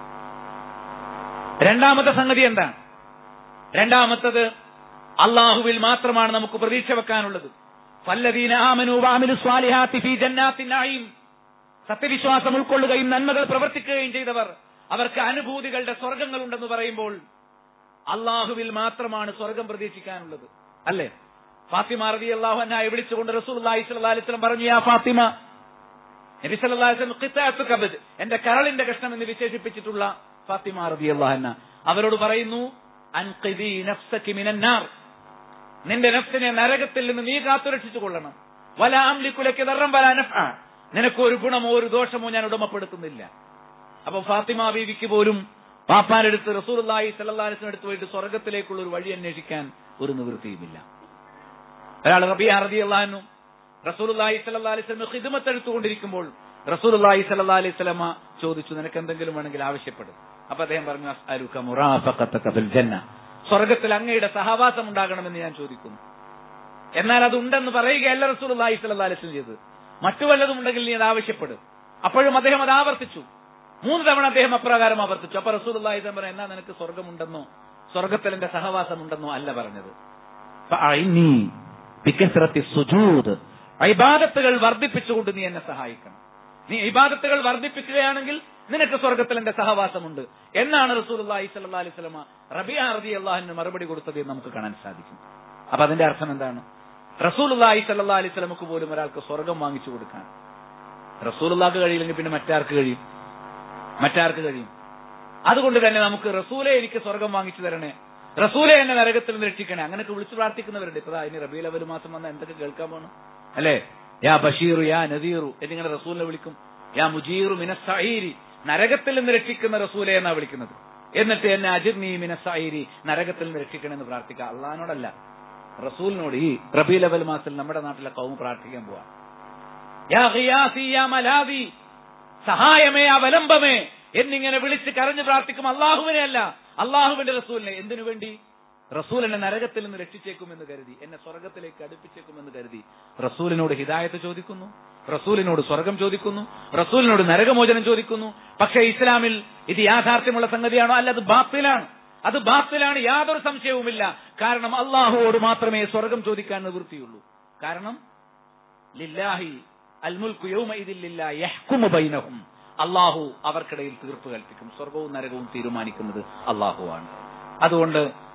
രണ്ടാമത്തെ സംഗതി എന്താണ് രണ്ടാമത്തത് അള്ളാഹുവിൽ മാത്രമാണ് നമുക്ക് പ്രതീക്ഷ വെക്കാനുള്ളത് ഫല്ലദീന ആമനു വഅമിലു സ്വാലിഹാത്തി ഫീ ജന്നാത്തിൻ നഈം സത്യവിശ്വാസം ഉൾക്കൊള്ളുകയും നന്മകൾ പ്രവർത്തിക്കുകയും ചെയ്തവർ അവർക്ക് അനുഭൂതികളുടെ സ്വർഗങ്ങളുണ്ടെന്ന് പറയുമ്പോൾ അള്ളാഹുവിൽ മാത്രമാണ് സ്വർഗം പ്രതീക്ഷിക്കാനുള്ളത് അല്ലേ ഫാത്തിമ റബി അള്ളാഹു അന്നായി വിളിച്ചുകൊണ്ട് റസൂൽ അലൈഹിസ്ലം പറഞ്ഞു യാ ഫാത്തിമ നബി സല്ലല്ലാഹു അലൈഹി വസല്ലം ഖിത്താഅത്തു കബദ് എന്റെ കരളിന്റെ കഷ്ണം എന്ന് വിശേഷിപ്പിച്ചിട്ടുള്ള ഫാത്തിമ റബി അള്ളാഹന്ന അവരോട് പറയുന്നു അൻഖിദി നഫ്സകി മിനൻ നാർ നിന്റെ നഫ്സിനെ നരകത്തിൽ നിന്ന് നീ കാത്തുരക്ഷിച്ചു കൊള്ളണം വല അംലിക്കുലക്ക് ദർറം വല നഫ്അ നിനക്ക് ഒരു ഗുണമോ ഒരു ദോഷമോ ഞാൻ ഉടമപ്പെടുത്തുന്നില്ല അപ്പൊ ഫാത്തിമ ബീവിക്ക് പോലും പാപ്പാനെടുത്ത് റസൂലുള്ളാഹി സല്ലല്ലാഹു അലൈഹി വസല്ലം എടുത്ത് പോയിട്ട് സ്വർഗത്തിലേക്കുള്ള ഒരു വഴി അന്വേഷിക്കാൻ ഒരു നിവൃത്തിയുമില്ല ഒരാൾ റബിയ റളിയല്ലാഹു റസൂലുള്ളാഹി സല്ലല്ലാഹു അലൈഹി വസല്ലം ഖിദ്മത്ത് എടുത്തുകൊണ്ടിരിക്കുമ്പോൾ റസൂലുള്ളാഹി സല്ലല്ലാഹു അലൈഹി വസല്ലമ ചോദിച്ചു നിനക്ക് എന്തെങ്കിലും വേണമെങ്കിൽ ആവശ്യപ്പെടും അപ്പൊ അദ്ദേഹം പറഞ്ഞു അസ്അലുക മുറാഫഖതക ഫിൽ ജന്ന സ്വർഗത്തിൽ അങ്ങയുടെ സഹവാസം ഉണ്ടാകണമെന്ന് ഞാൻ ചോദിക്കുന്നു എന്നാൽ അത് ഉണ്ടെന്ന് പറയുകയല്ല റസൂലുള്ളാഹി സ്വല്ലല്ലാഹി അലൈഹി വസല്ലം ചെയ്തത് മറ്റു വല്ലതും ഉണ്ടെങ്കിൽ നീ അത് ആവശ്യപ്പെടും അപ്പോഴും അദ്ദേഹം അത് ആവർത്തിച്ചു മൂന്ന് തവണ അദ്ദേഹം അപ്രകാരം ആവർത്തിച്ചു അപ്പൊ റസൂലുള്ളാഹി സ്വല്ലം പറഞ്ഞു എന്നാ നിനക്ക് സ്വർഗമുണ്ടെന്നോ സ്വർഗത്തിൽ എന്റെ സഹവാസം ഉണ്ടെന്നോ അല്ല പറഞ്ഞത് ഫഅഇന്നി ബികസ്റത്തി സുജൂദ് ഇബാദത്തുകൾ വർദ്ധിപ്പിച്ചുകൊണ്ട് നീ എന്നെ സഹായിക്കണം നീ ഇബാദത്തുകൾ വർദ്ധിപ്പിക്കുകയാണെങ്കിൽ നിനക്ക് സ്വർഗത്തിൽ എന്റെ സഹവാസമുണ്ട് എന്നാണ് റസൂലുള്ളാഹി സ്വല്ലല്ലാഹി അലൈഹി വസല്ലമ റബിയ റളിയല്ലാഹുവിന് മറുപടി കൊടുത്തത് എന്ന് നമുക്ക് കാണാൻ സാധിക്കും അപ്പൊ അതിന്റെ അർത്ഥം എന്താണ് റസൂലുള്ളാഹി സ്വല്ലല്ലാഹി അലൈഹി വസല്ലമക്ക് പോലും ഒരാൾക്ക് സ്വർഗം വാങ്ങിച്ചു കൊടുക്കാൻ റസൂലുള്ളാഹ്ക്ക് കഴിയില്ലെങ്കിൽ പിന്നെ മറ്റാർക്ക് കഴിയും മറ്റാർക്ക് കഴിയും അതുകൊണ്ട് തന്നെ നമുക്ക് റസൂലെ എനിക്ക് സ്വർഗം വാങ്ങിച്ചു തരണേ റസൂലെ എന്നെ നരകത്തിൽ നിന്ന് രക്ഷിക്കണേ അങ്ങനെയൊക്കെ വിളിച്ചു പ്രാർത്ഥിക്കുന്നവരുണ്ട് ഇപ്പൊ ഇനി റബീൽ അവൽ മാസം വന്ന എന്തൊക്കെ കേൾക്കാൻ പോകണം അല്ലേ യാ ബഷീറു യാ നദീറു എന്നിങ്ങനെ റസൂലിനെ വിളിക്കും യാ മുജീറു മിനസ്സഈരി നരകത്തിൽ നിന്ന് രക്ഷിക്കുന്ന റസൂലെ എന്നാ വിളിക്കുന്നത് എന്നിട്ട് എന്നെ അജിർനി മിനസ്സഈരി നരകത്തിൽ നിന്ന് രക്ഷിക്കണമെന്ന് പ്രാർത്ഥിക്കുക അള്ളഹാനോടല്ല റസൂലിനോട് ഈ റബീൽ അവൽ മാസത്തിൽ നമ്മുടെ നാട്ടിലെ കൗമ പ്രാർത്ഥിക്കാൻ പോവാ യാ ഖിയാസി യാ മലാദി സഹായമേ അവലംബമേ എന്നിങ്ങനെ വിളിച്ച് കരഞ്ഞു പ്രാർത്ഥിക്കും അള്ളാഹുവിനെ അല്ല അള്ളാഹുവിന്റെ റസൂലിനെ എന്തിനു വേണ്ടി റസൂൽ എന്നെ നരകത്തിൽ നിന്ന് രക്ഷിച്ചേക്കുമെന്ന് കരുതി എന്നെ സ്വർഗത്തിലേക്ക് അടുപ്പിച്ചേക്കുമെന്ന് കരുതി റസൂലിനോട് ഹിദായത്ത് ചോദിക്കുന്നു റസൂലിനോട് സ്വർഗം ചോദിക്കുന്നു റസൂലിനോട് നരകമോചനം ചോദിക്കുന്നു പക്ഷേ ഇസ്ലാമിൽ ഇത് യാഥാർത്ഥ്യമുള്ള സംഗതിയാണോ അല്ല അത് ബാത്തിലാണ് അത് ബാത്തിലാണ് യാതൊരു സംശയവുമില്ല കാരണം അള്ളാഹുവോട് മാത്രമേ സ്വർഗം ചോദിക്കാൻ നിവൃത്തിയുള്ളൂ കാരണം ലില്ലാഹി അൽമുൽക്കു യൗമഇദില്ല യഹ്കുമു ബൈനഹും അള്ളാഹു അവർക്കിടയിൽ തീർപ്പ് കൽപ്പിക്കും സ്വർഗവും നരകവും തീരുമാനിക്കുന്നത് അള്ളാഹുവാണ് അതുകൊണ്ട്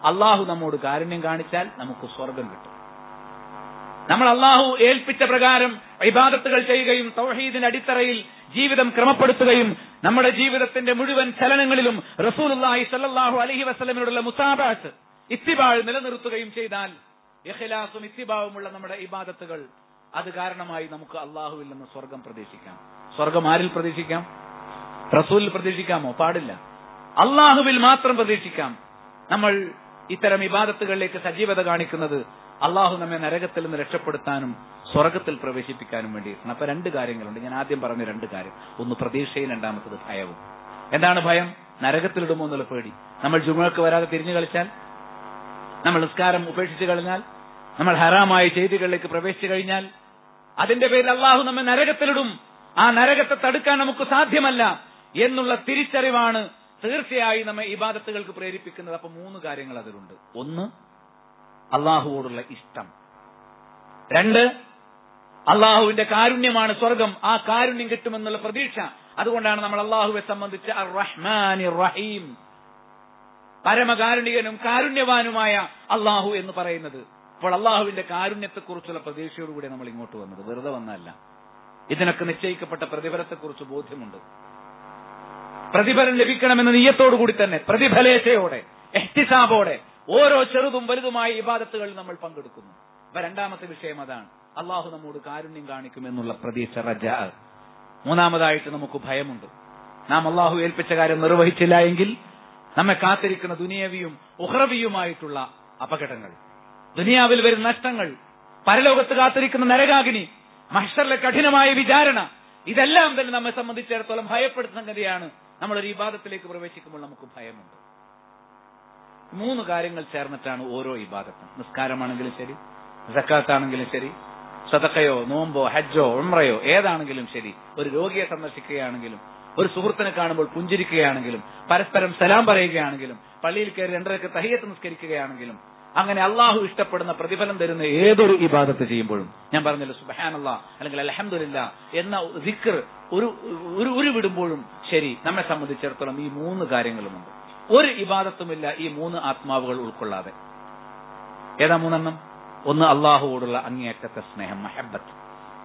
അള്ളാഹു നമ്മോട് കാരുണ്യം കാണിച്ചാൽ നമുക്ക് സ്വർഗം കിട്ടും നമ്മൾ അള്ളാഹു ഏൽപ്പിച്ച പ്രകാരം ഇബാദത്തുകൾ ചെയ്യുകയും തൗഹീദിന്റെ അടിത്തറയിൽ ജീവിതം ക്രമപ്പെടുത്തുകയും നമ്മുടെ ജീവിതത്തിന്റെ മുഴുവൻ ചലനങ്ങളിലും റസൂലുള്ളാഹി സല്ലല്ലാഹു അലൈഹി വസല്ലമിനോടുള്ള മുസാബാത്ത് ഇത്തിബാൾ നിലനിർത്തുകയും ചെയ്താൽ ഇഖ്ലാസും ഇത്തിബാവുമുള്ള നമ്മുടെ ഇബാദത്തുകൾ അത് കാരണമായി നമുക്ക് അള്ളാഹുവിൽ നിന്ന് സ്വർഗം പ്രതീക്ഷിക്കാം സ്വർഗം ആരിൽ പ്രതീക്ഷിക്കാം റസൂലിൽ പ്രതീക്ഷിക്കാമോ പാടില്ല അള്ളാഹുവിൽ മാത്രം പ്രതീക്ഷിക്കാം നമ്മൾ ഇത്തരം ഇബാദത്തുകളിലേക്ക് സജീവത കാണിക്കുന്നത് അള്ളാഹു നമ്മെ നരകത്തിൽ നിന്ന് രക്ഷപ്പെടുത്താനും സ്വർഗത്തിൽ പ്രവേശിപ്പിക്കാനും വേണ്ടിയിട്ടാണ് അപ്പൊ രണ്ട് കാര്യങ്ങളുണ്ട് ഞാൻ ആദ്യം പറഞ്ഞ രണ്ട് കാര്യം ഒന്ന് പ്രതീക്ഷയും രണ്ടാമത്തത് ഭയവും എന്താണ് ഭയം നരകത്തിലിടുമോ എന്നുള്ള പേടി നമ്മൾ ജുമക്ക് വരാതെ തിരിഞ്ഞു കളിച്ചാൽ നമ്മൾ നിസ്കാരം ഉപേക്ഷിച്ചു കഴിഞ്ഞാൽ നമ്മൾ ഹറാമായ ചെയ്തികളിലേക്ക് പ്രവേശിച്ചു കഴിഞ്ഞാൽ അതിന്റെ പേരിൽ അള്ളാഹു നമ്മെ നരകത്തിലിടും ആ നരകത്തെ തടുക്കാൻ നമുക്ക് സാധ്യമല്ല എന്നുള്ള തിരിച്ചറിവാണ് തീർച്ചയായും നമ്മെ ഇബാദത്തുകൾക്ക് പ്രേരിപ്പിക്കുന്നത് അപ്പൊ മൂന്ന് കാര്യങ്ങൾ അതിലുണ്ട് ഒന്ന് അള്ളാഹുവോടുള്ള ഇഷ്ടം രണ്ട് അള്ളാഹുവിന്റെ കാരുണ്യമാണ് സ്വർഗം ആ കാരുണ്യം കിട്ടുമെന്നുള്ള പ്രതീക്ഷ അതുകൊണ്ടാണ് നമ്മൾ അള്ളാഹുവെ സംബന്ധിച്ച് അർ റഹ്മാൻ റഹീം പരമകാരുണികനും കാരുണ്യവാനുമായ അള്ളാഹു എന്ന് പറയുന്നത് അപ്പോൾ അള്ളാഹുവിന്റെ കാരുണ്യത്തെക്കുറിച്ചുള്ള പ്രതീക്ഷയോടുകൂടി നമ്മൾ ഇങ്ങോട്ട് വന്നത് വെറുതെ വന്നല്ല ഇതിനൊക്കെ നിശ്ചയിക്കപ്പെട്ട പ്രതിഫലത്തെക്കുറിച്ച് ബോധ്യമുണ്ട് പ്രതിഫലം ലഭിക്കണമെന്ന നീയത്തോടുകൂടി തന്നെ പ്രതിഫലേശയോടെ എഹ്തിസാബോടെ ഓരോ ചെറുതും വലുതുമായ ഇബാദത്തുകൾ നമ്മൾ പങ്കെടുക്കുന്നു അപ്പൊ രണ്ടാമത്തെ വിഷയം അതാണ് അള്ളാഹു നമ്മോട് കാരുണ്യം കാണിക്കുമെന്നുള്ള പ്രതീക്ഷ റജ മൂന്നാമതായിട്ട് നമുക്ക് ഭയമുണ്ട് നാം അള്ളാഹു ഏൽപ്പിച്ച കാര്യം നിർവഹിച്ചില്ല എങ്കിൽ നമ്മെ കാത്തിരിക്കുന്ന ദുനിയവിയും ഉഹ്റവിയുമായിട്ടുള്ള അപകടങ്ങൾ ദുനിയാവിൽ വരുന്ന നഷ്ടങ്ങൾ പരലോകത്ത് കാത്തിരിക്കുന്ന നരകാഗ്നി മഹ്ഷറിലെ കഠിനമായ വിചാരണ ഇതെല്ലാം തന്നെ നമ്മെ സംബന്ധിച്ചിടത്തോളം ഭയപ്പെടുന്ന സംഗതിയാണ് നമ്മളൊരു ഇബാദത്തിലേക്ക് പ്രവേശിക്കുമ്പോൾ നമുക്ക് ഭയമുണ്ട് മൂന്ന് കാര്യങ്ങൾ ചേർന്നിട്ടാണ് ഓരോ ഇബാദത്തും നിസ്കാരമാണെങ്കിലും ശരി സക്കാത്താണെങ്കിലും ശരി സതക്കയോ നോമ്പോ ഹജ്ജോ ഉമ്രയോ ഏതാണെങ്കിലും ശരി ഒരു രോഗിയെ സന്ദർശിക്കുകയാണെങ്കിലും ഒരു സുഹൃത്തിനെ കാണുമ്പോൾ പുഞ്ചിരിക്കുകയാണെങ്കിലും പരസ്പരം സലാം പറയുകയാണെങ്കിലും പള്ളിയിൽ കയറി രണ്ടരക്ക് തഹിയത്ത് നിസ്കരിക്കുകയാണെങ്കിലും അങ്ങനെ അള്ളാഹു ഇഷ്ടപ്പെടുന്ന പ്രതിഫലം തരുന്ന ഏതൊരു ഇബാദത്ത് ചെയ്യുമ്പോഴും ഞാൻ പറഞ്ഞല്ലോ സുബഹാനല്ല അല്ലെങ്കിൽ അലഹമില്ല എന്ന ദിക്കർ ഒരു ഒരു ഒരു വിടുമ്പോഴും ശരി നമ്മെ സംബന്ധിച്ചിടത്തോളം ഈ മൂന്ന് കാര്യങ്ങളുമുണ്ട് ഒരു ഇബാദത്തുമില്ല ഈ മൂന്ന് ആത്മാവുകൾ ഉൾക്കൊള്ളാതെ ഏതാ മൂന്നെണ്ണം ഒന്ന് അള്ളാഹുവോടുള്ള അങ്ങേയറ്റത്തെ സ്നേഹം മഹബത്ത്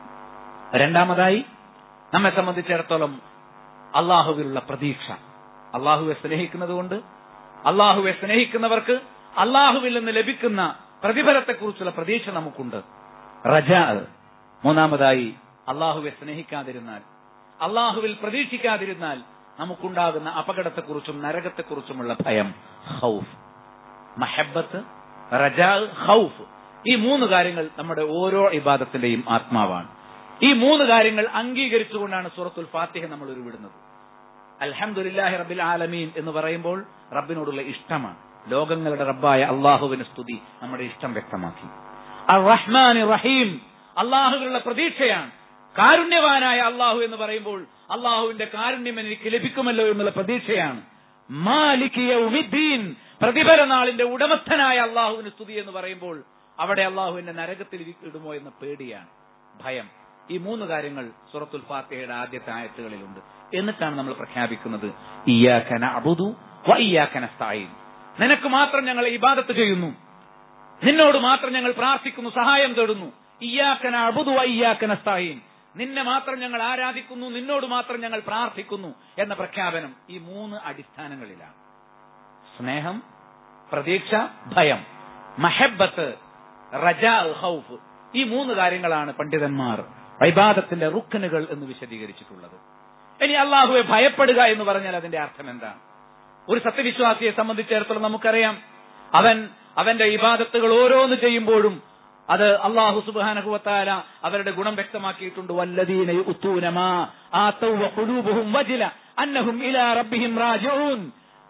രണ്ടാമതായി നമ്മെ സംബന്ധിച്ചിടത്തോളം അള്ളാഹുവിലുള്ള പ്രതീക്ഷ അള്ളാഹുവെ സ്നേഹിക്കുന്നത് കൊണ്ട് അള്ളാഹുവെ സ്നേഹിക്കുന്നവർക്ക് അള്ളാഹുവിൽ നിന്ന് ലഭിക്കുന്ന പ്രതിഫലത്തെക്കുറിച്ചുള്ള പ്രതീക്ഷ നമുക്കുണ്ട് റജ മൂന്നാമതായി അള്ളാഹുവെ സ്നേഹിക്കാതിരുന്നാൽ അള്ളാഹുവിൽ പ്രതീക്ഷിക്കാതിരുന്നാൽ നമുക്കുണ്ടാകുന്ന അപകടത്തെക്കുറിച്ചും നരകത്തെക്കുറിച്ചുമുള്ള ഭയം ഹൗഫ് മഹബത്ത് റജ ഹൗഫ് ഈ മൂന്ന് കാര്യങ്ങൾ നമ്മുടെ ഓരോ ഇബാദത്തിന്റെയും ആത്മാവാണ് ഈ മൂന്ന് കാര്യങ്ങൾ അംഗീകരിച്ചുകൊണ്ടാണ് സൂറത്തുൽ ഫാത്തിഹ നമ്മൾ ഉരുവിടുന്നത് അൽഹംദുലില്ലാഹി റബ്ബിൽ ആലമീൻ എന്ന് പറയുമ്പോൾ റബ്ബിനോടുള്ള ഇഷ്ടമാണ് ലോകങ്ങളുടെ റബ്ബായ അള്ളാഹുവിന് സ്തുതി നമ്മുടെ ഇഷ്ടം വ്യക്തമാക്കി അർ റഹ്മാൻ റഹീം അള്ളാഹുവിനുള്ള പ്രതീക്ഷയാണ് കാരുണ്യവാനായ അള്ളാഹു എന്ന് പറയുമ്പോൾ അള്ളാഹുവിന്റെ കാരുണ്യം എനിക്ക് ലഭിക്കുമല്ലോ എന്നുള്ള പ്രതീക്ഷയാണ് മാലിക് യൗമിദ്ദീൻ പ്രതിഫല നാളിന്റെ ഉടമസ്ഥനായ അള്ളാഹുവിന് സ്തുതി എന്ന് പറയുമ്പോൾ അവിടെ അള്ളാഹുവിന്റെ നരകത്തിൽ ഇടുമോ എന്ന പേടിയാണ് ഭയം ഈ മൂന്ന് കാര്യങ്ങൾ സുറത്തുൽ ഫാത്തിഹയുടെ ആദ്യത്തെ ആയത്തുകളിലുണ്ട് എന്നിട്ടാണ് നമ്മൾ പ്രഖ്യാപിക്കുന്നത് ഇയാക്കന അബുദു വയ്യാക്കന സ്ഥായി നിനക്ക് മാത്രം ഞങ്ങൾ ഇബാദത്ത് ചെയ്യുന്നു നിന്നോട് മാത്രം ഞങ്ങൾ പ്രാർത്ഥിക്കുന്നു സഹായം തേടുന്നു ഇയാക്കന അബുദു വയ്യാക്കന സ്ഥായി നിന്നെ മാത്രം ഞങ്ങൾ ആരാധിക്കുന്നു നിന്നോട് മാത്രം ഞങ്ങൾ പ്രാർത്ഥിക്കുന്നു എന്ന പ്രഖ്യാപനം ഈ മൂന്ന് അടിസ്ഥാനങ്ങളിലാണ് സ്നേഹം പ്രതീക്ഷ ഭയം മഹബത്ത് റജ ഹൗഫ് ഈ മൂന്ന് കാര്യങ്ങളാണ് പണ്ഡിതന്മാർ വൈബാദത്തിന്റെ റുക്കനുകൾ എന്ന് വിശദീകരിച്ചിട്ടുള്ളത് ഇനി അള്ളാഹുവെ ഭയപ്പെടുക എന്ന് പറഞ്ഞാൽ അതിന്റെ അർത്ഥം എന്താണ് ഒരു സത്യവിശ്വാസിയെ സംബന്ധിച്ചിടത്തോളം നമുക്കറിയാം അവൻ അവന്റെ ഇബാദത്തുകൾ ഓരോന്ന് ചെയ്യുമ്പോഴും അത് അള്ളാഹു സുബാനഹുവത്താല അവരുടെ ഗുണം വ്യക്തമാക്കിയിട്ടുണ്ട് വല്ലദീന യുത്തൂനമാ ആതൗ വഖുലൂബുഹും വജില അന്നഹും ഇലാ റബ്ബിഹിം റാജിഊൻ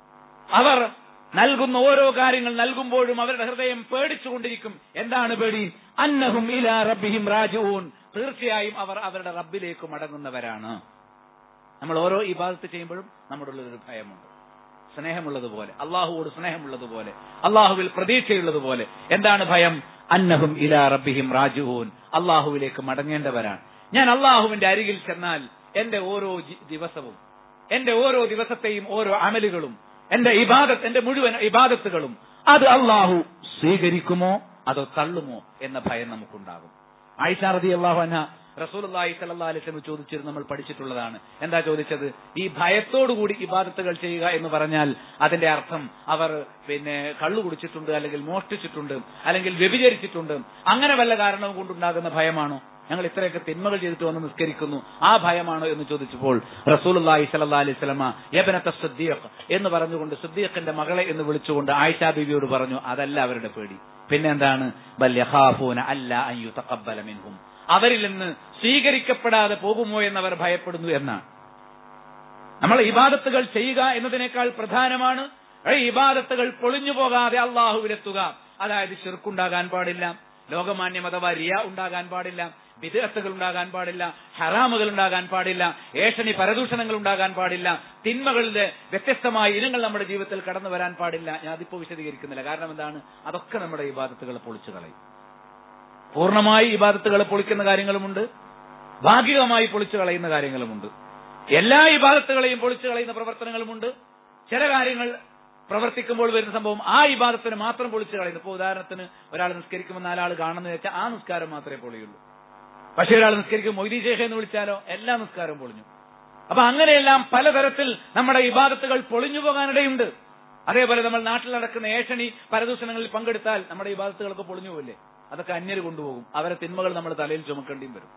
അവർ നൽകുന്ന ഓരോ കാര്യങ്ങൾ നൽകുമ്പോഴും അവരുടെ ഹൃദയം പേടിച്ചുകൊണ്ടിരിക്കും എന്താണ് പേടി അന്നഹും ഇലാ റബ്ബിഹിം റാജിഊൻ തീർച്ചയായും അവർ അവരുടെ റബ്ബിലേക്ക് മടങ്ങുന്നവരാണ് നമ്മൾ ഓരോ ഇബാദത്ത് ചെയ്യുമ്പോഴും നമ്മുടെ ഉള്ളിലൊരു ഭയമുണ്ട് സ്നേഹമുള്ളതുപോലെ അള്ളാഹുവോട് സ്നേഹമുള്ളതുപോലെ അള്ളാഹുവിൽ പ്രതീക്ഷയുള്ളതുപോലെ എന്താണ് ഭയം അന്നഹും ഇലാ റബ്ബിഹിം റാജുഹൂൻ അള്ളാഹുവിലേക്ക് മടങ്ങേണ്ടവരാണ് ഞാൻ അള്ളാഹുവിന്റെ അരികിൽ ചെന്നാൽ എന്റെ ഓരോ ജി- ദിവസവും എന്റെ ഓരോ ദിവസത്തെയും ഓരോ അമലുകളും എന്റെ ഇബാദത്ത് എന്റെ മുഴുവൻ ഇബാദത്തുകളും അത് അള്ളാഹു സ്വീകരിക്കുമോ അതോ തള്ളുമോ എന്ന ഭയം നമുക്കുണ്ടാകും ആയിഷ റതി അള്ളാഹു അന്ന റസൂലി സല്ലാ അലിസ്ലം ചോദിച്ചിരുന്നു നമ്മൾ പഠിച്ചിട്ടുള്ളതാണ് എന്താ ചോദിച്ചത് ഈ ഭയത്തോടുകൂടി ഇബാദത്തുകൾ ചെയ്യുക എന്ന് പറഞ്ഞാൽ അതിന്റെ അർത്ഥം അവർ പിന്നെ കള്ളു കുടിച്ചിട്ടുണ്ട് അല്ലെങ്കിൽ മോഷ്ടിച്ചിട്ടുണ്ട് അല്ലെങ്കിൽ വ്യഭിചരിച്ചിട്ടുണ്ട് അങ്ങനെ വല്ല കാരണവും കൊണ്ടുണ്ടാകുന്ന ഭയമാണോ ഞങ്ങൾ ഇത്രയൊക്കെ തിന്മകൾ ചെയ്തിട്ട് വന്ന് നിസ്കരിക്കുന്നു ആ ഭയമാണോ എന്ന് ചോദിച്ചപ്പോൾ റസൂലി സല്ലാ അലൈഹി സ്വലമ യബനത്തെ സുദ്ദീഖ് എന്ന് പറഞ്ഞുകൊണ്ട് സുദ്ദീഖിന്റെ മകളെ എന്ന് വിളിച്ചുകൊണ്ട് ആയിഷ ബീവിയോട് പറഞ്ഞു അതല്ല അവരുടെ പേടി പിന്നെന്താണ് ബല്യഹാഫൂന അല്ല അയ്യു തക്കബല മിൻഹും അവരിൽ നിന്ന് സ്വീകരിക്കപ്പെടാതെ പോകുമോ എന്നവർ ഭയപ്പെടുന്നു എന്നാണ് നമ്മൾ ഇബാദത്തുകൾ ചെയ്യുക എന്നതിനേക്കാൾ പ്രധാനമാണ് ഈ ഇബാദത്തുകൾ പൊളിഞ്ഞു പോകാതെ അള്ളാഹുവിലെത്തുക അതായത് ചെറുക്കുണ്ടാകാൻ പാടില്ല ലോകമാന്യം അഥവാ റിയ ഉണ്ടാകാൻ പാടില്ല വിദേഹത്തുകൾ ഉണ്ടാകാൻ പാടില്ല ഹറാമുകൾ ഉണ്ടാകാൻ പാടില്ല ഏഷണി പരദൂഷണങ്ങൾ ഉണ്ടാകാൻ പാടില്ല തിന്മകളുടെ വ്യത്യസ്തമായ ഇനങ്ങൾ നമ്മുടെ ജീവിതത്തിൽ കടന്നു വരാൻ പാടില്ല ഞാൻ അതിപ്പോ വിശദീകരിക്കുന്നില്ല കാരണം എന്താണ് അതൊക്കെ നമ്മുടെ ഇബാദത്തുകളെ പൊളിച്ചു കളയും പൂർണ്ണമായി ഇബാദത്തുകളെ പൊളിക്കുന്ന കാര്യങ്ങളുമുണ്ട് ഭാഗികമായി പൊളിച്ചു കളയുന്ന കാര്യങ്ങളുമുണ്ട് എല്ലാ ഇബാദത്തുകളെയും പൊളിച്ചു കളയുന്ന പ്രവർത്തനങ്ങളുമുണ്ട് ചില കാര്യങ്ങൾ പ്രവർത്തിക്കുമ്പോൾ വരുന്ന സംഭവം ആ ഇബാദത്തിന് മാത്രം പൊളിച്ചു കളയുന്നു ഇപ്പൊ ഉദാഹരണത്തിന് ഒരാൾ നിസ്കരിക്കുമ്പോൾ നാലാൾ കാണുന്ന വെച്ചാൽ ആ നിസ്കാരം മാത്രമേ പൊളിയുള്ളൂ പക്ഷെ ഒരാൾ നിസ്കരിക്കും മൊയ്തീ ശേഷം എന്ന് വിളിച്ചാലോ എല്ലാ നിസ്കാരവും പൊളിഞ്ഞു അപ്പൊ അങ്ങനെയെല്ലാം പലതരത്തിൽ നമ്മുടെ ഇബാദത്തുകൾ പൊളിഞ്ഞു പോകാനിടയുണ്ട് അതേപോലെ നമ്മൾ നാട്ടിൽ നടക്കുന്ന ഏഷണി പരദൂഷണങ്ങളിൽ പങ്കെടുത്താൽ നമ്മുടെ ഇബാദത്തുകളൊക്കെ പൊളിഞ്ഞു പോകില്ലേ അതൊക്കെ അന്യര് കൊണ്ടുപോകും അവരെ തിന്മകൾ നമ്മൾ തലയിൽ ചുമക്കേണ്ടിയും വരും